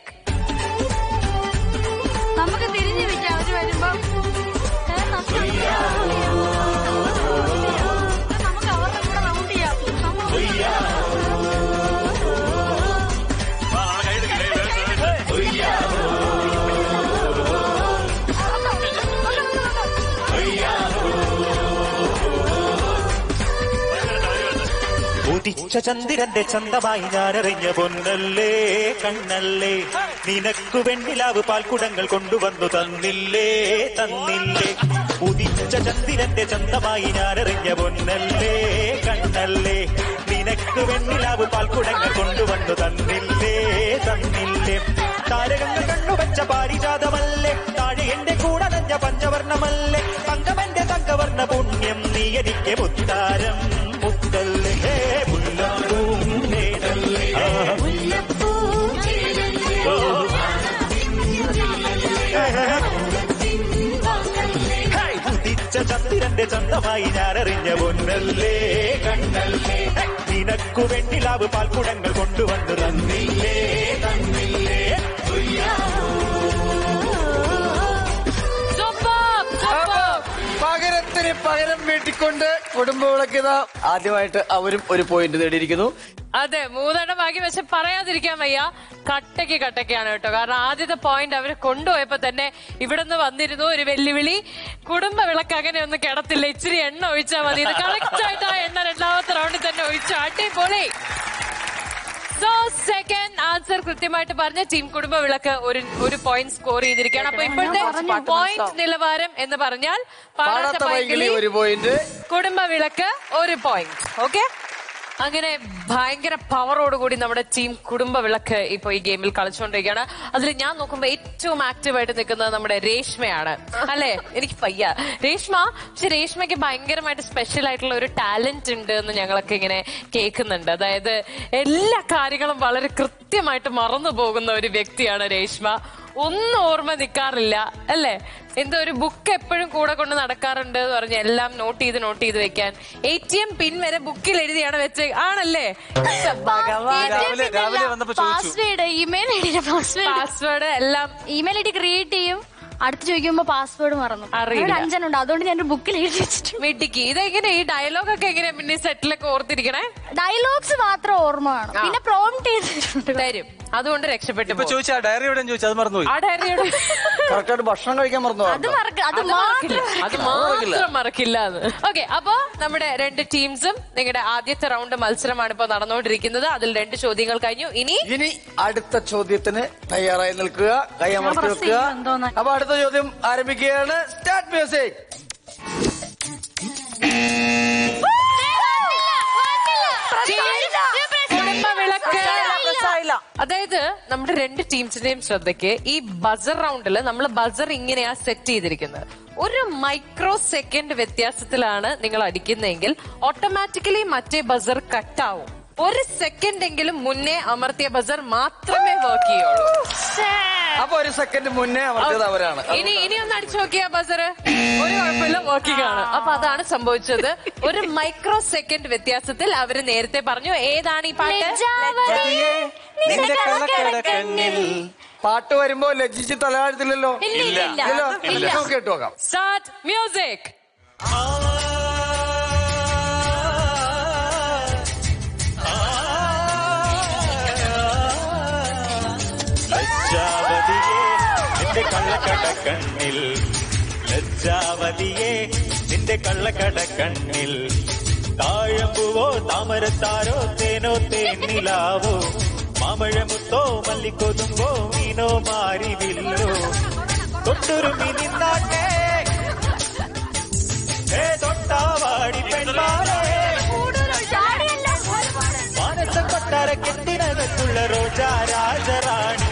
നമുക്ക് തിരിഞ്ഞു വെക്കാം അവര് വരുമ്പോ ഏ, നമുക്ക് നമുക്ക് അവരുടെ കൂടെ റൗണ്ട് ചെയ്യാം നമുക്ക് ഉദിച്ച ഉദിച്ച ചന്ദ്രന്റെ ചന്തമായി ഞാനറിഞ്ഞ പൊന്നല്ലേ കണ്ണല്ലേ നിനക്കു വെണ്ണിലാവ് പാൽക്കുടങ്ങൾ കൊണ്ടുവന്നു തന്നില്ലേ തന്നില്ലേ ഉദിച്ച ചന്ദ്രന്റെ ചന്തമായി ഞാനറിഞ്ഞ പൊന്നല്ലേ കണ്ണല്ലേ നിനക്ക് വെണ്ണിലാവ് പാൽക്കുടങ്ങൾ കൊണ്ടുവന്നു തന്നില്ലേ തന്നില്ലേ താരകങ്ങൾ കണ്ണുവച്ച പാരിജാതമല്ലേ താഴെ എന്റെ കൂടെ നഞ്ഞ പഞ്ചവർണ്ണമല്ലേ തങ്കമെന്റെ തങ്കവർണ്ണ പുണ്യം നീ എനിക്ക് മുത്താരം മുത്തല്ലേ ഹേ, മുല്ലാപ്പൂം നേരല്ലേ. ആ. ഓ. ഹേ, ഉദിച്ച ചന്ദ്രന്റെ ചന്തമായി ഞാനറിഞ്ഞ പൊന്നല്ലേ കണ്ണല്ലേ ഹേ, നിനക്കു വെണ്ണിലാവ് പാൽക്കുടങ്ങൾ കൊണ്ടുവന്നു തന്നില്ലേ തന്നില്ലേ Superb, superb. പകരത്തിന് പകരം വീട്ടിക്കൊണ്ട് കുടുംബവിളക്കിത ആദ്യമായിട്ട് അവരും ഒരു പോയിന്റ് നേടിയിരിക്കുന്നു അതെ മൂന്നെണ്ണം ബാക്കി പക്ഷെ പറയാതിരിക്കാൻ വയ്യ കട്ടയ്ക്ക് കട്ടയ്ക്കാണ് കേട്ടോ കാരണം ആദ്യത്തെ പോയിന്റ് അവര് കൊണ്ടുപോയപ്പോ തന്നെ ഇവിടുന്ന് വന്നിരുന്നു ഒരു വെല്ലുവിളി കുടുംബ വിളക്ക് അങ്ങനെ ഒന്നും കിടത്തില്ല ഇച്ചിരി എണ്ണ ഒഴിച്ചാൽ മതി ഇത് കറക്റ്റ് ആയിട്ട് ആ എണ്ണ രണ്ടാമത്തെ റൗണ്ടിൽ തന്നെ ഒഴിച്ചു അടിപൊളി സോ സെക്കൻഡ് ആൻസർ കൃത്യമായിട്ട് പറഞ്ഞ ടീം കുടുംബ വിളക്ക് ഒരു ഒരു പോയിന്റ് സ്കോർ ചെയ്തിരിക്കുകയാണ് അപ്പൊ ഇപ്പോഴത്തെ പോയിന്റ് നിലവാരം എന്ന് പറഞ്ഞാൽ പാടാത്ത പാടാത്ത വൈകിളി പൈകിളി ഒരു പോയിന്റ് കുടുംബ വിളക്ക് ഒരു പോയിന്റ് ഓക്കെ അങ്ങനെ ഭയങ്കര പവറോടുകൂടി നമ്മുടെ ടീം കുടുംബ വിളക്ക് ഇപ്പൊ ഈ ഗെയിമിൽ കളിച്ചുകൊണ്ടിരിക്കുകയാണ് അതിൽ ഞാൻ നോക്കുമ്പോ ഏറ്റവും ആക്റ്റീവ് ആയിട്ട് നിൽക്കുന്നത് നമ്മുടെ രേഷ്മയാണ് അല്ലെ എനിക്ക് പയ്യ രേഷ്മ പക്ഷെ രേഷ്മയ്ക്ക് ഭയങ്കരമായിട്ട് സ്പെഷ്യൽ ആയിട്ടുള്ള ഒരു ടാലന്റ് ഉണ്ട് എന്ന് ഞങ്ങളൊക്കെ ഇങ്ങനെ കേൾക്കുന്നുണ്ട് അതായത് എല്ലാ കാര്യങ്ങളും വളരെ കൃത്യമായിട്ട് മറന്നു പോകുന്ന ഒരു വ്യക്തിയാണ് രേഷ്മ ഒന്നും ഓർമ്മ നിൽക്കാറില്ല അല്ലേ എന്തോ ഒരു ബുക്ക് എപ്പോഴും കൂടെ കൊണ്ട് നടക്കാറുണ്ട് എന്ന് പറഞ്ഞ് എല്ലാം നോട്ട് ചെയ്ത് നോട്ട് ചെയ്ത് വെക്കാൻ എ ടി എം പിൻ വരെ ബുക്കിൽ എഴുതിയാണ് വെച്ച് ആണല്ലേ രാവിലെ രാവിലെ വന്നപ്പോ പാസ്വേഡ് ഇമെയിൽ ഐഡിയുടെ പാസ്വേഡ് പാസ്വേഡ് എല്ലാം ഇമെയിൽ ഐഡി ക്രിയേറ്റ് ചെയ്യും അടുത്ത് ചോദിക്കുമ്പോ പാസ്വേഡ് മറന്നു അറിയില്ല. അവിടെ അഞ്ചെണ്ണം ഉണ്ട് അതുകൊണ്ട് ഞാൻ ബുക്കിൽ എഴുതി വെച്ചിട്ടുണ്ട് മിടിക്ക് ഇതെങ്ങനെ ഈ ഡയലോഗ് ഒക്കെ എങ്ങനെ പിന്നെ സെറ്റിലൊക്കെ ഓർത്തിരിക്കണേ ഡയലോഗ്സ് മാത്രം ഓർമ്മ കാണും ആ. പിന്നെ പ്രോംപ്റ്റ് ചെയ്തിട്ടുണ്ട് തരും അതുകൊണ്ട് രക്ഷപ്പെട്ടു ഇപ്പൊ പോകും. ചോദിച്ചാ ഡയറി എവിടെ ചോദിച്ചു അത് മറന്നുപോയി ആ ഡയറിയുടെ കറക്റ്റായിട്ട് ഭക്ഷണം കഴിക്കാൻ മറന്നു അത് മറക്ക അത് അത് മറക്കില്ല മാത്രം അത് മാത്രം മറക്കില്ല ഓക്കെ അപ്പൊ നമ്മുടെ രണ്ട് ടീംസും നിങ്ങളുടെ ആദ്യത്തെ റൗണ്ട് മത്സരമാണ് ഇപ്പൊ നടന്നുകൊണ്ടിരിക്കുന്നത് അതിൽ രണ്ട് ചോദ്യങ്ങൾ കഴിഞ്ഞു ഇനി ഇനി അടുത്ത ചോദ്യത്തിന് തയ്യാറായി നിൽക്കുക കൈ അമർത്തി press വെക്കുക ചെയ്യും എന്തോന്ന്. അപ്പൊ അടുത്ത ചോദ്യം ആരംഭിക്കുകയാണ് സ്റ്റാർട്ട് മ്യൂസിക് കുടുംബ വിളക്ക് പ്രസായില്ല അതായത് നമ്മുടെ രണ്ട് ടീംസിന്റെയും ശ്രദ്ധയ്ക്ക് ഈ ബസർ റൗണ്ടിൽ നമ്മൾ ബസർ ഇങ്ങനെയാ സെറ്റ് ചെയ്തിരിക്കുന്നത് ഒരു മൈക്രോ സെക്കൻഡ് വ്യത്യാസത്തിലാണ് നിങ്ങൾ അടിക്കുന്നതെങ്കിൽ ഓട്ടോമാറ്റിക്കലി മറ്റേ ബസർ കട്ടാവും ഒരു സെക്കൻഡ് എങ്കിലും മുന്നേ അമർത്തിയ ബസർ മാത്രമേ വർക്ക് ചെയ്യുള്ളൂ അപ്പൊ ഒരു സെക്കൻഡ് മുന്നേ അമർത്തിയത് അവരാണ് ഇനി ഇനി ഒന്ന് അടിച്ചു നോക്കിയ ബസർ ഒരു കുഴപ്പമില്ല വർക്കിംഗ് ആണ് അപ്പൊ അതാണ് സംഭവിച്ചത് ഒരു മൈക്രോ സെക്കൻഡ് വ്യത്യാസത്തിൽ അവര് നേരത്തെ പറഞ്ഞു ഏതാണ് ഈ പാട്ട് ലജ്ജാവതിയേ, നിന്റെ കള്ളക്കടക്കണ്ണിൽ. പാട്ട് വരുമ്പോ ലജ്ജിച്ച് തലകാഴ്ത്തില്ലല്ലോ ഇല്ല, ഇല്ല, ഇല്ല. ഇല്ലല്ലോ? ഇല്ല. നമുക്ക് കേട്ടു നോക്കാം സ്റ്റാർട്ട് മ്യൂസിക് ലജ്ജാവതിയേ നിന്റെ കള്ളക്കടക്കണ്ണിൽ ലജ്ജാവതിയേ നിന്റെ കള്ളക്കടക്കണ്ണിൽ താഴമ്പുവോ താമരത്താരോ തേനോ തേനിലാവോ മാമഴമുത്തോ മല്ലിക്കൊതുമ്പോ മീനോ മാരിവില്ലോ തൊട്ടുരുമി നിന്നാട്ടെ ഏ തൊട്ടാവാടി പെൺമാരേ മാനസ കൊട്ടാര കെട്ടിനകത്തുള്ള റോജാ രാജറാണി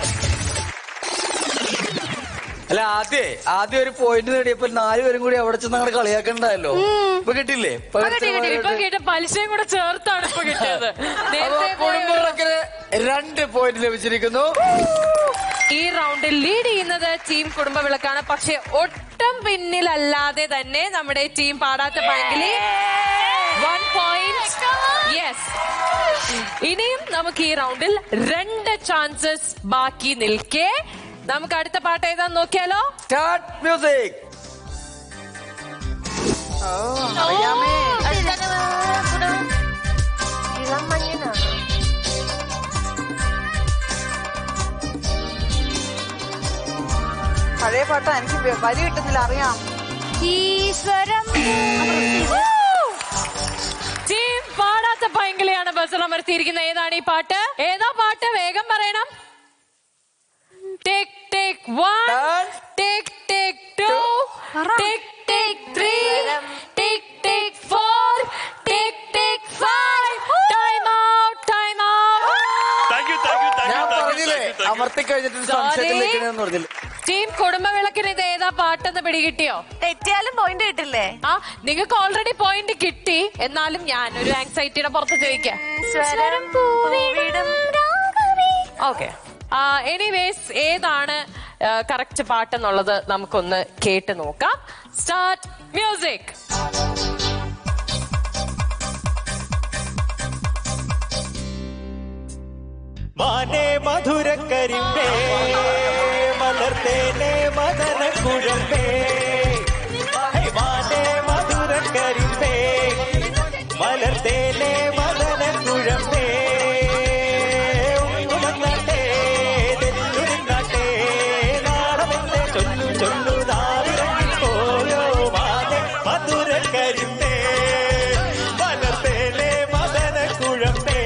അല്ല ആദ്യേ ആദ്യം ഒരു പോയിന്റ് നേടിയപ്പോ നാലുപേരും കൂടി അവിടെ ചെന്ന് അങ്ങനെ കളിയാക്കണ്ടായല്ലോ ഇപ്പൊ കിട്ടില്ലേ ഇപ്പൊ ഇപ്പൊ കിട്ടി, കിട്ടി. ഇപ്പൊ കിട്ടിയ പലിശയും കൂടെ ചേർത്താണ് ഇപ്പൊ കിട്ടിയത് അപ്പൊ നേരത്തെ പോയ ഒരു- കുടുംബവിളക്കിന് രണ്ട് പോയിന്റ് ലഭിച്ചിരിക്കുന്നു ഈ റൗണ്ടിൽ ലീഡ് ചെയ്യുന്നത് ടീം കുടുംബ വിളക്കാണ് പക്ഷെ ഒട്ടും പിന്നിലല്ലാതെ തന്നെ നമ്മുടെ ടീം പാടാത്ത ബാങ്കിലി വൺ പോയിന്റ് യെസ് ഇനിയും നമുക്ക് ഈ റൗണ്ടിൽ രണ്ട് ചാൻസസ് ബാക്കി നിൽക്കെ നമുക്ക് അടുത്ത പാട്ട് ഏതാന്ന് നോക്കിയാലോ സ്റ്റാർട്ട് മ്യൂസിക് പഴയ പാട്ടാ എനിക്ക് വ- വരി കിട്ടുന്നില്ല അറിയാം ഈശ്വരം ടീം പാടാത്ത പൈങ്കിളി വിളക്കിലെയാണ് ബസർ അമർത്തിയിരിക്കുന്നത് ഏതാണ് ഈ പാട്ട് ഏതാ പാട്ട് വേഗം പറയണം take take one take take two take take three take take four take take five time out time out thank you thank you thank ഞാൻ യു താങ്ക് യു പറഞ്ഞില്ലേ അമർത്തി കഴിഞ്ഞിട്ട് സംശയത്തിലേക്കെന്ന് പറഞ്ഞില്ല ടീം കുടുംബ വിളക്കിന് ഇത് ഏതാ പാട്ടെന്ന് പിടികിട്ടിയോ തെറ്റിയാലും പോയിന്റ് കിട്ടില്ലേ ആ നിങ്ങൾക്ക് ഓൾറെഡി പോയിന്റ് കിട്ടി എന്നാലും ഞാൻ ഒരു ആങ്സൈറ്റിയുടെ പുറത്ത് ചോദിക്കാം സ്വരം പൂവിടും ഓക്കെ എനിവേസ് ഏതാണ് കറക്റ്റ് പാട്ടെന്നുള്ളത് നമുക്കൊന്ന് കേട്ട് നോക്കാം സ്റ്റാർട്ട് മ്യൂസിക് മാനേ മധുരക്കരിമ്പേ മലർത്തേനെ മദന കുഴമ്പേ ഹേ, മാനേ മധുരക്കരിമ്പേ മലർത്തേനെ മദന കുഴമ്പേ ഉണ്ണുമന്നാട്ടെ, തെല്ലുനിന്നാട്ടെ, നാണമെന്റെ ചൊല്ലു ചൊല്ലു നാവിറങ്ങിപ്പോയോ മാനേ മധുരക്കരിമ്പേ മലർത്തേനെ മദന കുഴമ്പേ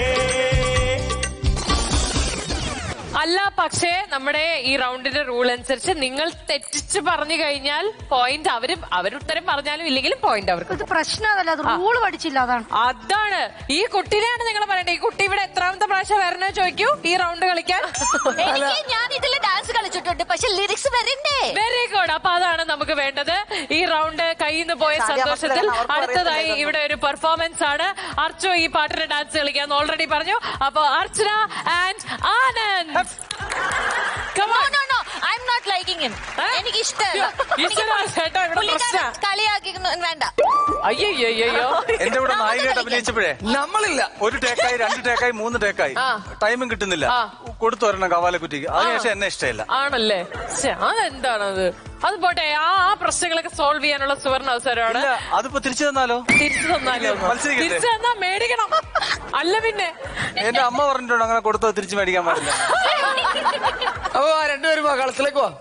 അല്ല പക്ഷേ നമ്മുടെ ഈ റൗണ്ടിന്റെ റൂൾ അനുസരിച്ച് നിങ്ങൾ തെറ്റിച്ച് പറഞ്ഞു കഴിഞ്ഞാൽ പോയിന്റ് അവര് അവരുത്തരം പറഞ്ഞാലും ഇല്ലെങ്കിലും പോയിന്റ് അവർക്ക് ഇത് പ്രശ്നമല്ല അത് റൂള് പഠിച്ചില്ല അതാണ് അതാണ് ഈ കുട്ടീനെയാണ് നിങ്ങൾ പറയേണ്ടത് ഈ കുട്ടി ഇവിടെ എത്രാമത്തെ പ്രാവശ്യം വരണോ ചോദിക്കൂ ഈ റൗണ്ട് കളിക്കാൻ എനിക്ക് ഞാൻ ഇതിൽ ഡാൻസ് കളിച്ചിട്ടുണ്ട് പക്ഷെ ലിറിക്സ് വരണ്ടേ വെരി ഗുഡ് അപ്പൊ അതാണ് നമുക്ക് വേണ്ടത് ഈ റൗണ്ട് കയ്യിൽ നിന്ന് പോയ സന്തോഷത്തിൽ അടുത്തതായി ഇവിടെ ഒരു പെർഫോമൻസ് ആണ് അർച്ചു ഈ പാട്ടിന് ഡാൻസ് കളിക്കാന്ന് ഓൾറെഡി പറഞ്ഞു അപ്പൊ Archana and Anand Come on. No no I'm not liking him എനിക്ക് ഇഷ്ടമല്ല ഈശ്വരാ, ചേട്ടാ, ഇവിടെ പ്രശ്നാ. കളിയാക്കുന്നു വേണ്ട അയ്യോ എന്റെ കൂടെ നായികയായിട്ട് അഭിനയിച്ചപ്പോഴേ നമ്മളില്ല ഒരു ടേക്കായി രണ്ട് ടേക്കായി മൂന്ന് ടേക്കായി ആ. ടൈമും കിട്ടുന്നില്ല ആ. കൊടുത്തു വരണം കവാലക്കുറ്റിക്ക് അതിനുശേഷം എന്നെ ഇഷ്ടമില്ല ആണല്ലേ ശ്ശെ, അതെന്താണത് അത് പോട്ടെ ആ ആ പ്രശ്നങ്ങളൊക്കെ സോൾവ് ചെയ്യാനുള്ള സുവർണ അവസരമാണ് ഇല്ല അതിപ്പോ തിരിച്ചു തന്നാലോ തിരിച്ചു തന്നാലോ മത്സരിക്കണ്ടേ? തിരിച്ചു തന്നാ മേടിക്കണം അല്ല പിന്നെ എന്റെ അമ്മ പറഞ്ഞിട്ടുണ്ട് അങ്ങനെ കൊടുത്തോ തിരിച്ചു മേടിക്കാൻ പാടില്ല അപ്പൊ ആ രണ്ടുപേരും വാ കളത്തിലേക്ക് വാ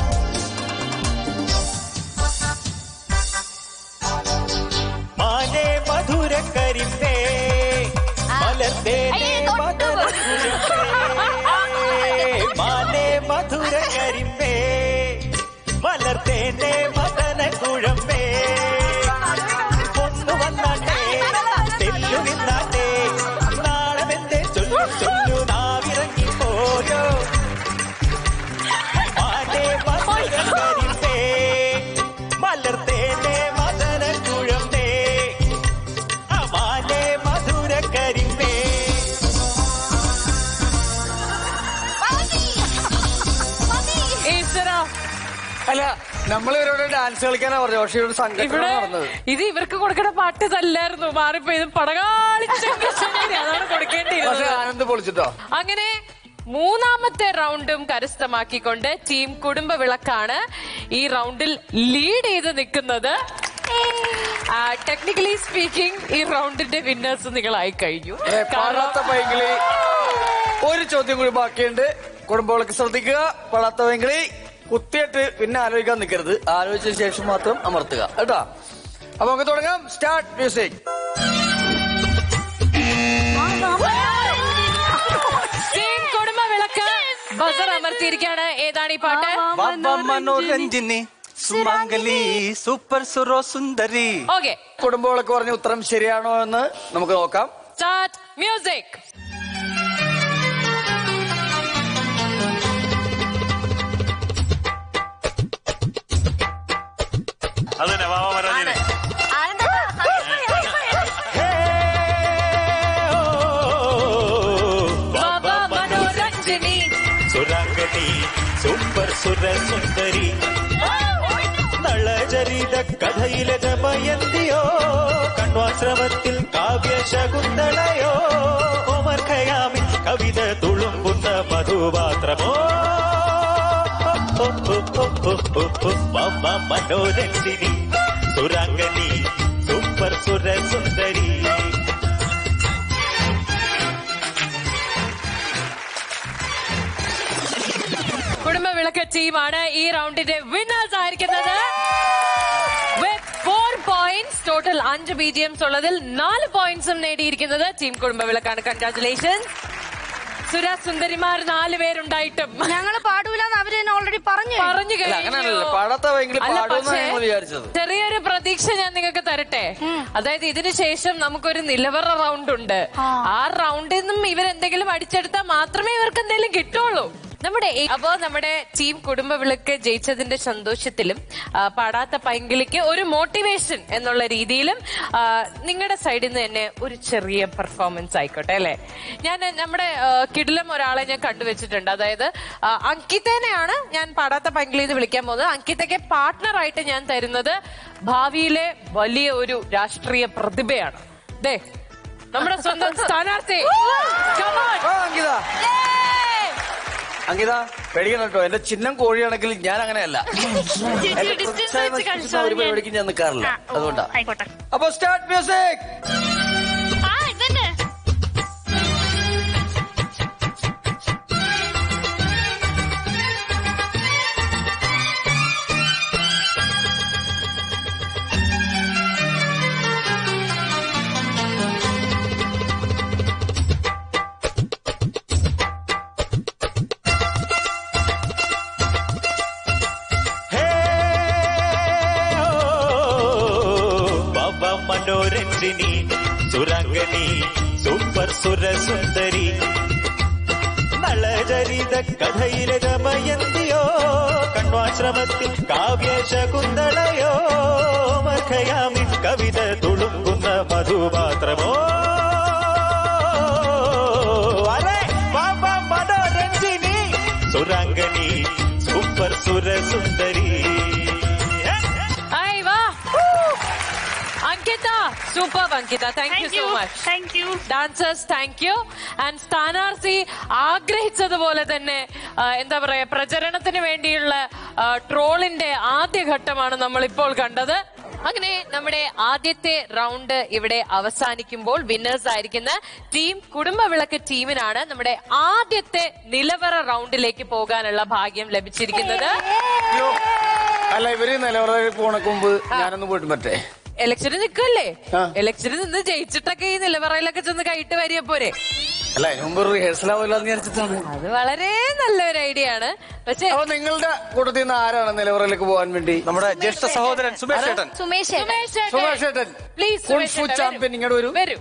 മാനേ മധുരക്കരിമ്പേ മലർത്തേനെ മദന കുളിമ്പേ മാനേ മധുരക്കരിമ്പേ മലർത്തേനെ മദന കുഴമ്പേ കൊന്നു വന്നാട്ടെ തെല്ലു നിന്നാട്ടെ നാളമെന്റെ ചൊല്ലു ചൊല്ലു നാവിറങ്ങി പോയോ മാനേ മധുരക്കരിമ്പേ മലർത്തേനെ മദന കുഴമ്പേ മാനേ മധുരക്കരിമ്പേ ഈശ്വര അല്ല നമ്മളിവരോട് ഡാൻസ് കളിക്കാനാ പറഞ്ഞത് പക്ഷെ ഇവിടെ സംഘടന ഇവിടെ നടന്നത് ഇത് ഇവർക്ക് കൊടുക്കേണ്ട പാട്ട് ഇതല്ലായിരുന്നു മാറിപ്പോ ഇത് പടകാളിച്ചെങ്കിൽ അതാണ് പക്ഷെ കൊടുക്കേണ്ടിയിരുന്നത് ആനന്ദ് പൊളിച്ചിട്ടോ അങ്ങനെ മൂന്നാമത്തെ റൗണ്ടും കരസ്ഥമാക്കിക്കൊണ്ട് ടീം കുടുംബ വിളക്കാണ് ഈ റൗണ്ടിൽ ലീഡ് ചെയ്ത് നിൽക്കുന്നത് ടെക്നിക്കലി സ്പീക്കിംഗ് ഈ റൗണ്ടിന്റെ വിന്നേഴ്സ് നിങ്ങളായി കഴിഞ്ഞു അതെ, പാടാത്ത പൈങ്കിളി ഒരു ചോദ്യം കൂടി ബാക്കിയുണ്ട് കുടുംബങ്ങൾക്ക് ശ്രദ്ധിക്കുക പാടാത്ത പൈങ്കിളി കുത്തിയിട്ട് പിന്നെ ആലോചിക്കാൻ നിൽക്കരുത് ആലോചിച്ച ശേഷം മാത്രം അമർത്തുക കേട്ടോ അപ്പൊ നമുക്ക് തുടങ്ങാം സ്റ്റാർട്ട് മ്യൂസിക് ടീം കുടുംബ വിളക്ക് ബസർ അമർത്തിയിരിക്കുകയാണ് ഏതാണ് ഈ പാട്ട് ബാബ മനോരഞ്ജിനി സുമംഗലി സൂപ്പർ സുറോ സുന്ദരി ഓക്കെ കുടുംബങ്ങൾക്ക് പറഞ്ഞ ഉത്തരം ശരിയാണോ എന്ന് നമുക്ക് നോക്കാം സ്റ്റാർട്ട് മ്യൂസിക് അത് തന്നെ വാവ മരാജിനെ ബാബ മനോരഞ്ജനി സുരാംഗനി സൂപ്പർ സുര സുന്ദരി നളചരിത കഥയിലെ ദമയന്തിയോ കണ്വാശ്രമത്തിൽ കാവ്യ ശകുന്തളയോ ഒമർ ഖയാമിൻ കവിത തുളുമ്പുന്ന മധുപാത്രമോ മമ മനോരഞ്ജിനി സുരാംഗനി സൂപ്പർ സുര സുന്ദരി കുടുംബ വിളക്ക് ടീമാണ് ഈ റൗണ്ടിന്റെ വിന്നേഴ്സ് ആയിരിക്കുന്നത് വിത്ത് ഫോർ പോയിന്റ്സ് ടോട്ടൽ അഞ്ച് ബി ജി എംസ് ഉള്ളതിൽ നാല് പോയിന്റ്സും നേടിയിരിക്കുന്നത് ടീം കുടുംബവിളക്കാണ് കൺഗ്രാറ്റുലേഷൻസ് സുരാ സുന്ദരിമാർ നാല് പേരുണ്ടായിട്ടും ഞങ്ങള് പാടൂലെന്ന് അവര് തന്നെ ഓൾറെഡി പറഞ്ഞു പറഞ്ഞു അല്ല, അങ്ങനെയല്ലല്ലോ കഴിഞ്ഞു. പാടാത്ത ഭയങ്കര അല്ല, പാടുമെന്നാണ് പക്ഷേ, ഞങ്ങൾ വിചാരിച്ചത് ചെറിയൊരു പ്രതീക്ഷ ഞാൻ നിങ്ങൾക്ക് തരട്ടെ അതായത് ഇതിനു ശേഷം നമുക്കൊരു നിലവറ റൗണ്ട് ഉണ്ട് ആ റൗണ്ടിൽ നിന്നും ഇവരെന്തെങ്കിലും അടിച്ചെടുത്താൽ മാത്രമേ ഇവർക്ക് എന്തെങ്കിലും കിട്ടുള്ളൂ നമ്മുടെ ഈ- അപ്പോ നമ്മുടെ ടീം കുടുംബ വിളക്ക് ജയിച്ചതിന്റെ സന്തോഷത്തിലും ആ, പാടാത്ത പൈങ്കിളിക്ക് ഒരു മോട്ടിവേഷൻ എന്നുള്ള രീതിയിലും നിങ്ങളുടെ സൈഡിൽ നിന്ന് തന്നെ ഒരു ചെറിയ പെർഫോമൻസ് ആയിക്കോട്ടെ അല്ലെ ഞാൻ നമ്മുടെ ആ, കിടിലം ഒരാളെ ഞാൻ കണ്ടുവച്ചിട്ടുണ്ട് അതായത് ആ, അങ്കിതേനെയാണ് ഞാൻ പാടാത്ത പൈങ്കിളി എന്ന് വിളിക്കാൻ പോകുന്നത് അങ്കിതയ്ക്ക് പാർട്ട്ണറായിട്ട് ഞാൻ തരുന്നത് ഭാവിയിലെ വലിയ ഒരു രാഷ്ട്രീയ പ്രതിഭയാണ് ദേ നമ്മുടെ സ്വന്തം സ്ഥാനാർത്ഥി Come on. ആ, അങ്കിത അങ്കിത പേടിക്കണം കേട്ടോ എന്റെ ചിഹ്നം കോഴിയാണെങ്കിൽ ഞാൻ അങ്ങനെയല്ല എന്റെ പ്രതിച്ഛായ നശിപ്പിക്കുന്ന ഒരു പരിപാടിക്ക് ഞാൻ നിൽക്കാറില്ല അതുകൊണ്ടാ ആയിക്കോട്ടെ അപ്പൊ സ്റ്റാർട്ട് മ്യൂസിക് ആ ഇതന്നെ പവ മനോരഞ്ജിനി സുരംഗനി സൂപ്പർ സുരസുന്ദരി നളചരിത കഥയിലെ ഗമയന്തിയോ കണ്വാശ്രമത്തിൽ കാവ്യ ശകുന്തളയോ മഖയാമി കവിത തുളുമ്പുന്ന മധുപാത്രമോ അരെ പവ മനോരഞ്ജിനി സുരാംഗനി സൂപ്പർ സുരസുന്ദരി ആയി വാ Ankita super Ankita thank you so much thank you dancers thank you and സ്ഥാനാർത്ഥി ആഗ്രഹിച്ചതുപോലെ തന്നെ ആ, എന്താ പറയാ പ്രചരണത്തിന് വേണ്ടിയുള്ള ആ, ട്രോളിന്റെ ആദ്യഘട്ടമാണ് നമ്മൾ ഇപ്പോൾ കണ്ടത് അങ്ങനെ നമ്മുടെ ആദ്യത്തെ റൗണ്ട് ഇവിടെ അവസാനിക്കുമ്പോൾ വിന്നേഴ്സ് ആയിരിക്കുന്ന ടീം കുടുംബവിളക്ക് ടീമിനാണ് നമ്മുടെ ആദ്യത്തെ നിലവറ റൗണ്ടിലേക്ക് പോകാനുള്ള ഭാഗ്യം ലഭിച്ചിരിക്കുന്നത് അയ്യോ അല്ല ഇവര് നിലവറയിൽ പോണക്ക് മുമ്പ് ഞാനൊന്ന് പോയിട്ട് പറ്റേ ഇലക്ഷന് നിൽക്കല്ലേ ആ. ഇലക്ഷനിൽ നിന്ന് ജയിച്ചിട്ടൊക്കെ ഈ നിലവറയിലൊക്കെ ചെന്ന് കൈയിട്ട് വരിക പോരെ അല്ല അതിന് മുമ്പ് റിഹേഴ്സൽ ആവില്ല എന്ന് വിചാരിച്ചിട്ടാണ് അത് വളരെ നല്ലൊരു ഐഡിയ ആണ് പക്ഷെ അപ്പൊ നിങ്ങളുടെ കൂട്ടത്തിൽ നിന്ന് ആരാണ് നിലവറയിലേക്ക് പോകാൻ വേണ്ടി നമ്മുടെ ജ്യേഷ്ഠ സഹോദരൻ സുമേഷ് ചേട്ടൻ സുമേഷ് ചേട്ടൻ. സുഭാഷ് ചേട്ടൻ പ്ലീസ് കുൻഫു ചാമ്പ്യൻ ഇങ്ങോട്ട് വരൂ വരൂ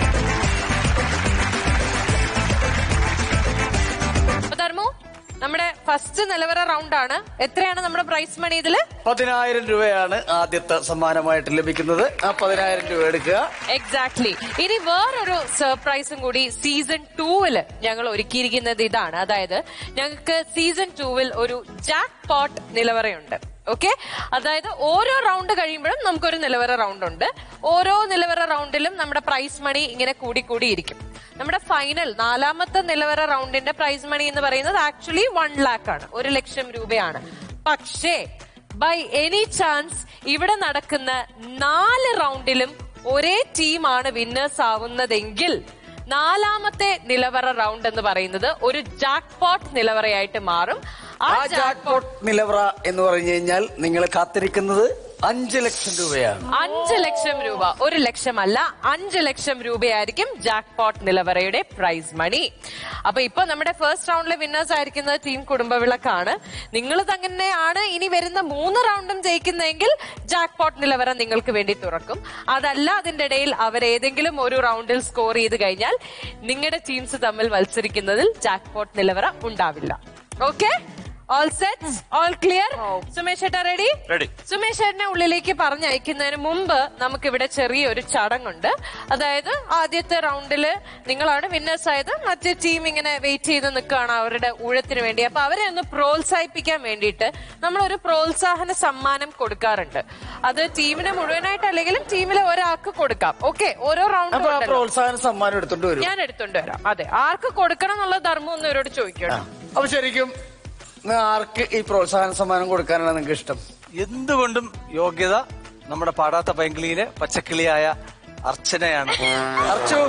അപ്പൊ ധർമ്മു നമ്മുടെ ഫസ്റ്റ് നിലവറ റൗണ്ട് ആണ് എത്രയാണ് നമ്മുടെ പ്രൈസ് മണി ഇതില് പതിനായിരം രൂപയാണ് ആദ്യത്തെ സമ്മാനമായിട്ട് ലഭിക്കുന്നത് ആ പതിനായിരം രൂപ എടുക്കുക എക്സാക്ട്ലി ഇനി വേറൊരു സർപ്രൈസും കൂടി സീസൺ ടൂവില് ഞങ്ങൾ ഒരുക്കിയിരിക്കുന്നത് ഇതാണ് അതായത് ഞങ്ങൾക്ക് സീസൺ ടൂവിൽ ഒരു ജാക്ക് പോട്ട് നിലവറയുണ്ട് ഓക്കെ അതായത് ഓരോ റൗണ്ട് കഴിയുമ്പോഴും നമുക്കൊരു നിലവറ റൗണ്ട് ഉണ്ട് ഓരോ നിലവറ റൗണ്ടിലും നമ്മുടെ പ്രൈസ് മണി ഇങ്ങനെ കൂടി കൂടിയിരിക്കും നമ്മുടെ ഫൈനൽ നാലാമത്തെ നിലവറ റൗണ്ടിന്റെ പ്രൈസ് മണി എന്ന് പറയുന്നത് ആക്ച്വലി വൺ ലാക്ക് ആണ് ഒരു ലക്ഷം രൂപയാണ് പക്ഷേ ബൈ എനി ചാൻസ് ഇവിടെ നടക്കുന്ന നാല് റൗണ്ടിലും ഒരേ ടീമാണ് വിന്നേഴ്സ് ആവുന്നതെങ്കിൽ നാലാമത്തെ നിലവറ റൗണ്ട് എന്ന് പറയുന്നത് ഒരു ജാക്ക് പോട്ട് നിലവറയായിട്ട് മാറും ആ ആ ജാക്ക്പോട്ട് നിലവറ എന്ന് പറഞ്ഞു കഴിഞ്ഞാൽ നിങ്ങൾ കാത്തിരിക്കുന്നത് അഞ്ച് ലക്ഷം രൂപയാണ് അഞ്ച് ലക്ഷം രൂപ ഒരു ലക്ഷമല്ല അഞ്ച് ലക്ഷം രൂപയായിരിക്കും ജാക്ക് പോട്ട് നിലവറയുടെ പ്രൈസ് മണി അപ്പൊ ഇപ്പൊ നമ്മുടെ ഫസ്റ്റ് റൗണ്ടിലെ വിന്നേഴ്സ് ആയിരിക്കുന്നത് ടീം കുടുംബവിളക്കാണ് നിങ്ങൾ തന്നെയാണ് ഇനി വരുന്ന മൂന്ന് റൗണ്ടും ജയിക്കുന്നതെങ്കിൽ ജാക്ക് പോട്ട് നിലവറ നിങ്ങൾക്ക് വേണ്ടി തുറക്കും അതല്ല അതിന്റെ ഇടയിൽ അവരേതെങ്കിലും ഒരു റൗണ്ടിൽ സ്കോർ ചെയ്ത് കഴിഞ്ഞാൽ നിങ്ങളുടെ ടീംസ് തമ്മിൽ മത്സരിക്കുന്നതിൽ ജാക്ക് പോട്ട് നിലവറ ഉണ്ടാവില്ല okay all set all clear Sumesh ഏട്ടാ റെഡി റെഡി സുമേഷ് ചേട്ടനെ ഉള്ളിലേക്ക് പറഞ്ഞയക്കുന്നതിന് മുമ്പ് നമുക്കിവിടെ ചെറിയൊരു ചടങ്ങുണ്ട് അതായത് ആദ്യത്തെ റൗണ്ടില് നിങ്ങളാണ് വിന്നേഴ്സ് ആയത് മറ്റേ ടീം ഇങ്ങനെ വെയിറ്റ് ചെയ്ത് നിൽക്കുകയാണ് അവരുടെ ഊഴത്തിന് വേണ്ടി അപ്പൊ അവരെ ഒന്ന് പ്രോത്സാഹിപ്പിക്കാൻ വേണ്ടിയിട്ട് നമ്മൾ ഒരു പ്രോത്സാഹന സമ്മാനം കൊടുക്കാറുണ്ട് അത് ടീമിന് മുഴുവനായിട്ട് അല്ലെങ്കിലും ടീമിലെ ഒരാൾക്ക് കൊടുക്കാം ഓക്കെ ഓരോ അപ്പൊ ആ റൗണ്ട് പ്രോത്സാഹന സമ്മാനം എടുത്തോണ്ട് വരും ഞാൻ എടുത്തോണ്ട് വരാം അതെ ആർക്ക് കൊടുക്കണം എന്നുള്ള ധർമ്മം ഒന്ന് ഇവരോട് ചോദിക്കണം അപ്പൊ ശരിക്കും ന്ന് ആർക്ക് ഈ പ്രോത്സാഹന സമ്മാനം കൊടുക്കാനാണ് നിങ്ങൾക്ക് ഇഷ്ടം എന്തുകൊണ്ടും യോഗ്യത നമ്മുടെ പാടാത്ത പൈങ്കിളിയിലെ പച്ചക്കിളിയായ അർച്ചനയാണ് അർച്ചു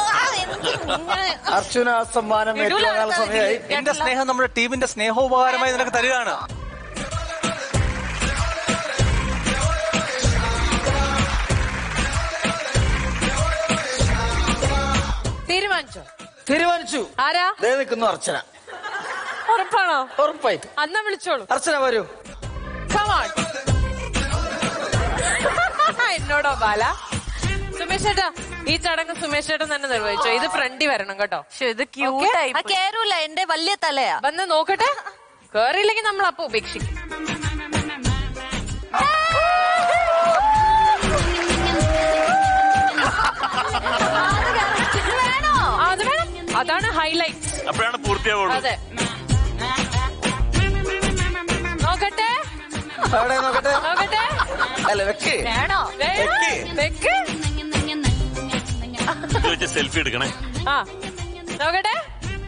അർച്ചുന ആ സമ്മാനം ഏറ്റുവാങ്ങാനുള്ള സമയമായി എന്റെ സ്നേഹം നമ്മുടെ ടീമിന്റെ സ്നേഹോപകാരമായി നിനക്ക് തരികയാണ് തീരുമാനിച്ചോ തീരുമാനിച്ചു ആരാ ദേ നിൽക്കുന്നു അർച്ചന ഉറപ്പാണോ ഉറപ്പായിട്ട് അന്നാ വിളിച്ചോളൂ അർച്ചന വരൂ Come on. എന്നോടോ ബാല സുമേഷ് ചേട്ടാ ഈ ചടങ്ങ് സുമേഷ് ചേട്ടൻ തന്നെ നിർവഹിച്ചോ ഇത് ഫ്രണ്ടി വരണം കേട്ടോ ഇത് ക്യൂട്ടായി ആ കേറൂല എന്റെ വലിയ തലയാ വന്ന് നോക്കട്ടെ കേറിയില്ലെങ്കിൽ നമ്മൾ അപ്പൊ ഉപേക്ഷിക്കും ആ, അത് വേണം അതാണ് ഹൈലൈറ്റ് അപ്പോഴാണ് പൂർത്തിയാവുള്ളൂ അതെ നോക്കട്ടെ അവിടെ നോക്കട്ടെ നോക്കട്ടെ അല്ല വെക്ക് വേണോ വേണോ? വെക്ക് ഇത് വെച്ച് സെൽഫി എടുക്കണേ ആ നോക്കട്ടെ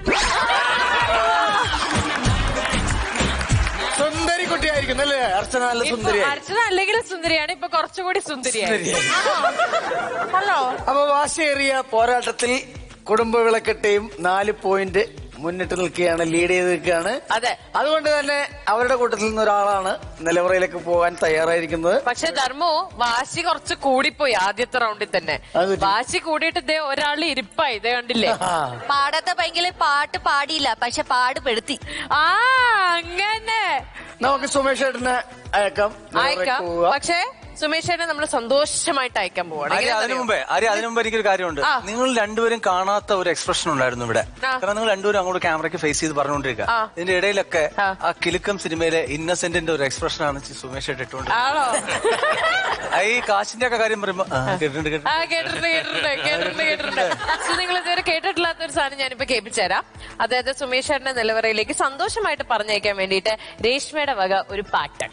സുന്ദരി കുട്ടിയായിരിക്കും അല്ലേ അർച്ചന നല്ല ഇപ്പൊ സുന്ദരിയായി അർച്ചന അല്ലെങ്കിലും സുന്ദരിയാണ് ഇപ്പൊ കുറച്ചുകൂടി സുന്ദരിയായി ഹലോ അപ്പൊ വാശിയേറിയ പോരാട്ടത്തിൽ കുടുംബ വിളക്കെട്ടയും നാല് പോയിന്റ് മുന്നിട്ട് നിൽക്കുകയാണ് ലീഡ് ചെയ്ത് നിൽക്കുകയാണ് അതെ അതുകൊണ്ട് തന്നെ അവരുടെ കൂട്ടത്തിൽ നിന്ന് ഒരാളാണ് നിലവറയിലേക്ക് പോകാൻ തയ്യാറായിരിക്കുന്നത് പക്ഷെ ധർമ്മോ വാശി കുറച്ച് കൂടിപ്പോയി ആദ്യത്തെ റൗണ്ടിൽ തന്നെ അത് പറ്റി. വാശി കൂടിയിട്ട് ഇതേ ഒരാൾ ഇരിപ്പായി ഇതേ കണ്ടില്ലേ ആ. പാടത്തെ പൈങ്കിളി പാട്ട് പാടിയില്ല പക്ഷെ പാട് പെടുത്തി ആ അങ്ങനെ നമുക്ക് സുമേഷ് ഏട്ടനെ അയക്കാം നിലവറയ്ക്ക് അയക്കാം പോവുക. പക്ഷേ സുമേഷ് ചേട്ടനെ നമ്മൾ സന്തോഷമായിട്ട് അയക്കാൻ പോവാണ് ആര്യ, അതിനു എങ്ങനെയാണെന്നറിയോ? മുമ്പേ ആര്യ അതിനു മുമ്പ് എനിക്കൊരു കാര്യമുണ്ട് ആ. നിങ്ങൾ രണ്ടുപേരും കാണാത്ത ഒരു എക്സ്പ്രഷൻ ഉണ്ടായിരുന്നു ഇവിടെ ആ. കാരണം നിങ്ങൾ രണ്ടുപേരും അങ്ങോട്ട് ക്യാമറയ്ക്ക് ഫേസ് ചെയ്ത് പറഞ്ഞുകൊണ്ടിരിക്കുക ആ. ഇതിന്റെ ഇടയിലൊക്കെ ആ. ആ കിലുക്കം സിനിമയിലെ ഇന്നസെന്റിന്റെ ഒരു എക്സ്പ്രഷൻ ആണ് സുമേഷ് ഏട്ടൻ ഇട്ടുകൊണ്ട് ആണോ ആ, ഈ കാശിന്റെ ഒക്കെ കാര്യം പറയുമ്പോ ആ, കേട്ടിട്ടുണ്ട് കേട്ടിട്ടുണ്ട്. ആ കേട്ടിട്ടുണ്ട് കേട്ടിട്ടുണ്ട് കേട്ടിട്ടുണ്ട് കേട്ടിട്ടുണ്ട് സോ നിങ്ങൾ ഇതുവരെ കേട്ടിട്ടില്ലാത്ത ഒരു സാധനം ഞാനിപ്പോ കേൾപ്പിച്ചു തരാം അതായത് സുമേഷ് ചേട്ടന്റെ നിലവറയിലേക്ക് സന്തോഷമായിട്ട് പറഞ്ഞയക്കാൻ വേണ്ടിയിട്ട് രേഷ്മയുടെ വക ഒരു പാട്ട്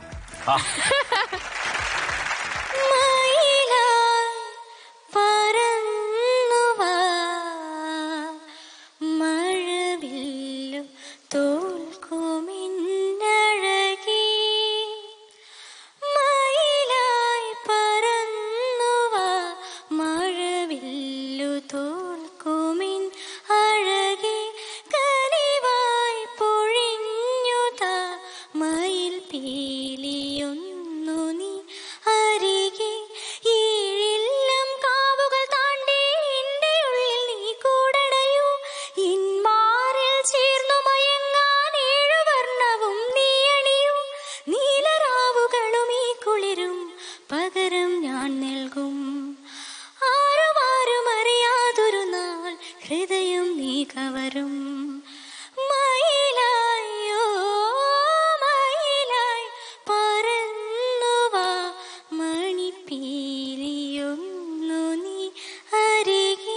മഴവില്ലും തോൽക്കുമിന്നഴകി മയിലായി പറന്നുവാ മഴവില്ലു തോൽക്കുമിൻ അഴകി കനിവായി പൊഴിഞ്ഞുതാ മയിൽ പീലിയൊന്നു നീ അരികെ ഏഴില്ലം കാവുകൾ താണ്ടി എന്റെ ഉള്ളിൽ നീ കൂടടയൂ ഇൻമാറിൽ ചേർന്നു മയങ്ങാൻ ഏഴുവർണ്ണവും നീ അണിയൂ നീലറാവുകളും ഈ കുളിരും പകരം ഞാൻ നൽകും ആരും ആരും അറിയാതൊരു നാൾ ഹൃദയം നീ കവരും മയിലായോ മയിലായി പറന്നുവാ മണിപ്പീലിയൊന്നു നീ അരികെ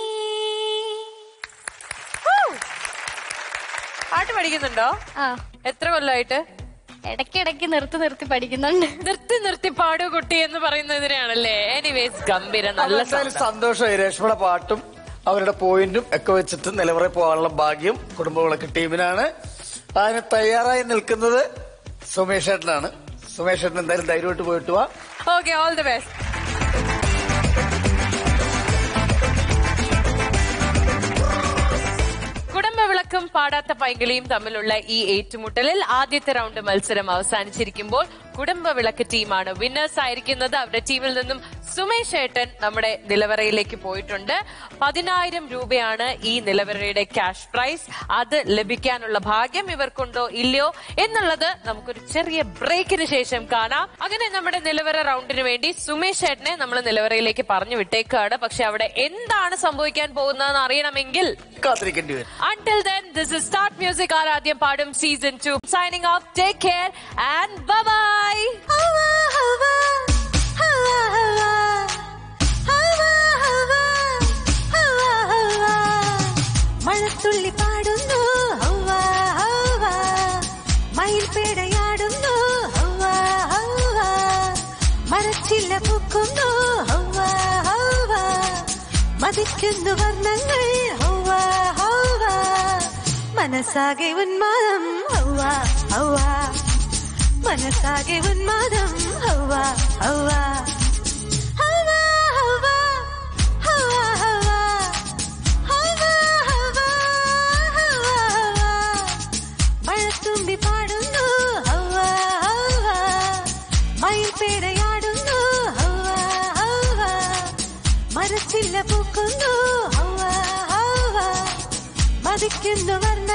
പാട്ട് പഠിക്കുന്നുണ്ടോ ആ എത്ര കൊല്ലമായിട്ട് ഇടയ്ക്കിടയ്ക്ക് നിർത്തി നിർത്തി പഠിക്കുന്നുണ്ട് നിർത്തി നിർത്തി പാടൂ കുട്ടി എന്ന് പറയുന്നതിനാണല്ലേ എനിവേസ് ഗംഭീരം അപ്പൊ നല്ല എന്തായാലും sound ആ. സന്തോഷമായി രേഷ്മയുടെ പാട്ടും അവരുടെ പോയിന്റും ഒക്കെ വെച്ചിട്ട് നിലവറയിൽ പോകാനുള്ള ഭാഗ്യം കുടുംബ വിളക്ക് ടീമിനാണ് അതിന് തയ്യാറായി നിൽക്കുന്നത് സുമേഷ് ഏട്ടനാണ് സുമേഷ് ഏട്ടൻ എന്തായാലും ധൈര്യമായിട്ട് പോയിട്ട് വാ ഓക്കെ ഓൾ ദി ബെസ്റ്റ് കുടുംബവിളക്കും പാടാത്ത പൈങ്കിളിയും തമ്മിലുള്ള ഈ ഏറ്റുമുട്ടലിൽ ആദ്യത്തെ റൗണ്ട് മത്സരം അവസാനിച്ചിരിക്കുമ്പോൾ കുടുംബവിളക്ക് ടീമാണ് വിന്നേഴ്സ് ആയിരിക്കുന്നത് അവരുടെ ടീമിൽ നിന്നും സുമേഷ് ഏട്ടൻ നമ്മുടെ നിലവറയിലേക്ക് പോയിട്ടുണ്ട് പതിനായിരം രൂപയാണ് ഈ നിലവറയുടെ ക്യാഷ് പ്രൈസ് അത് ലഭിക്കാനുള്ള ഭാഗ്യം ഇവർക്കുണ്ടോ ഇല്ലയോ എന്നുള്ളത് നമുക്കൊരു ചെറിയ ബ്രേക്കിന് ശേഷം കാണാം അങ്ങനെ നമ്മുടെ നിലവറ റൗണ്ടിന് വേണ്ടി സുമേഷ് ഏട്ടനെ നമ്മൾ നിലവറയിലേക്ക് പറഞ്ഞു വിട്ടേക്കാണ് പക്ഷെ അവിടെ എന്താണ് സംഭവിക്കാൻ പോകുന്നതെന്ന് അറിയണമെങ്കിൽ കാത്തിരിക്കേണ്ടി വരും Until then, this is Start Music ആരാധ്യം പാടും season two signing off take care and bye ഹവാ ഹവാ ഹവാ ഹവാ ഹവാ ഹവാ ഹവാ ഹവാ മഴത്തുള്ളി പാടുന്നു ഹവാ ഹവാ മയിൽ പേടയാടുന്നു ഹവാ ഹവാ മരച്ചില്ല പൂക്കുന്നു ഹവാ ഹവാ മതിക്കുന്നു വർണ്ണങ്ങൾ ഹവാ ഹവാ മനസ്സാകെ ഉന്മാദം ഹവാ ഹവാ മനസ്സാകെ ഉന്മാദം ഹവാ ഹവാ ഹവാ ഹവാ ഹവാ ഹവാ ഹവാ ഹവാ ഹവാ ഹവാ മഴത്തുമ്പി പാടുന്നു ഹവാ ഹവാ മയിൽ പേടയാടുന്നു ഹവാ ഹവാ മരച്ചില്ല പൂക്കുന്നു ഹവാ ഹവാ കൊതിക്കുന്നു വർണ്ണ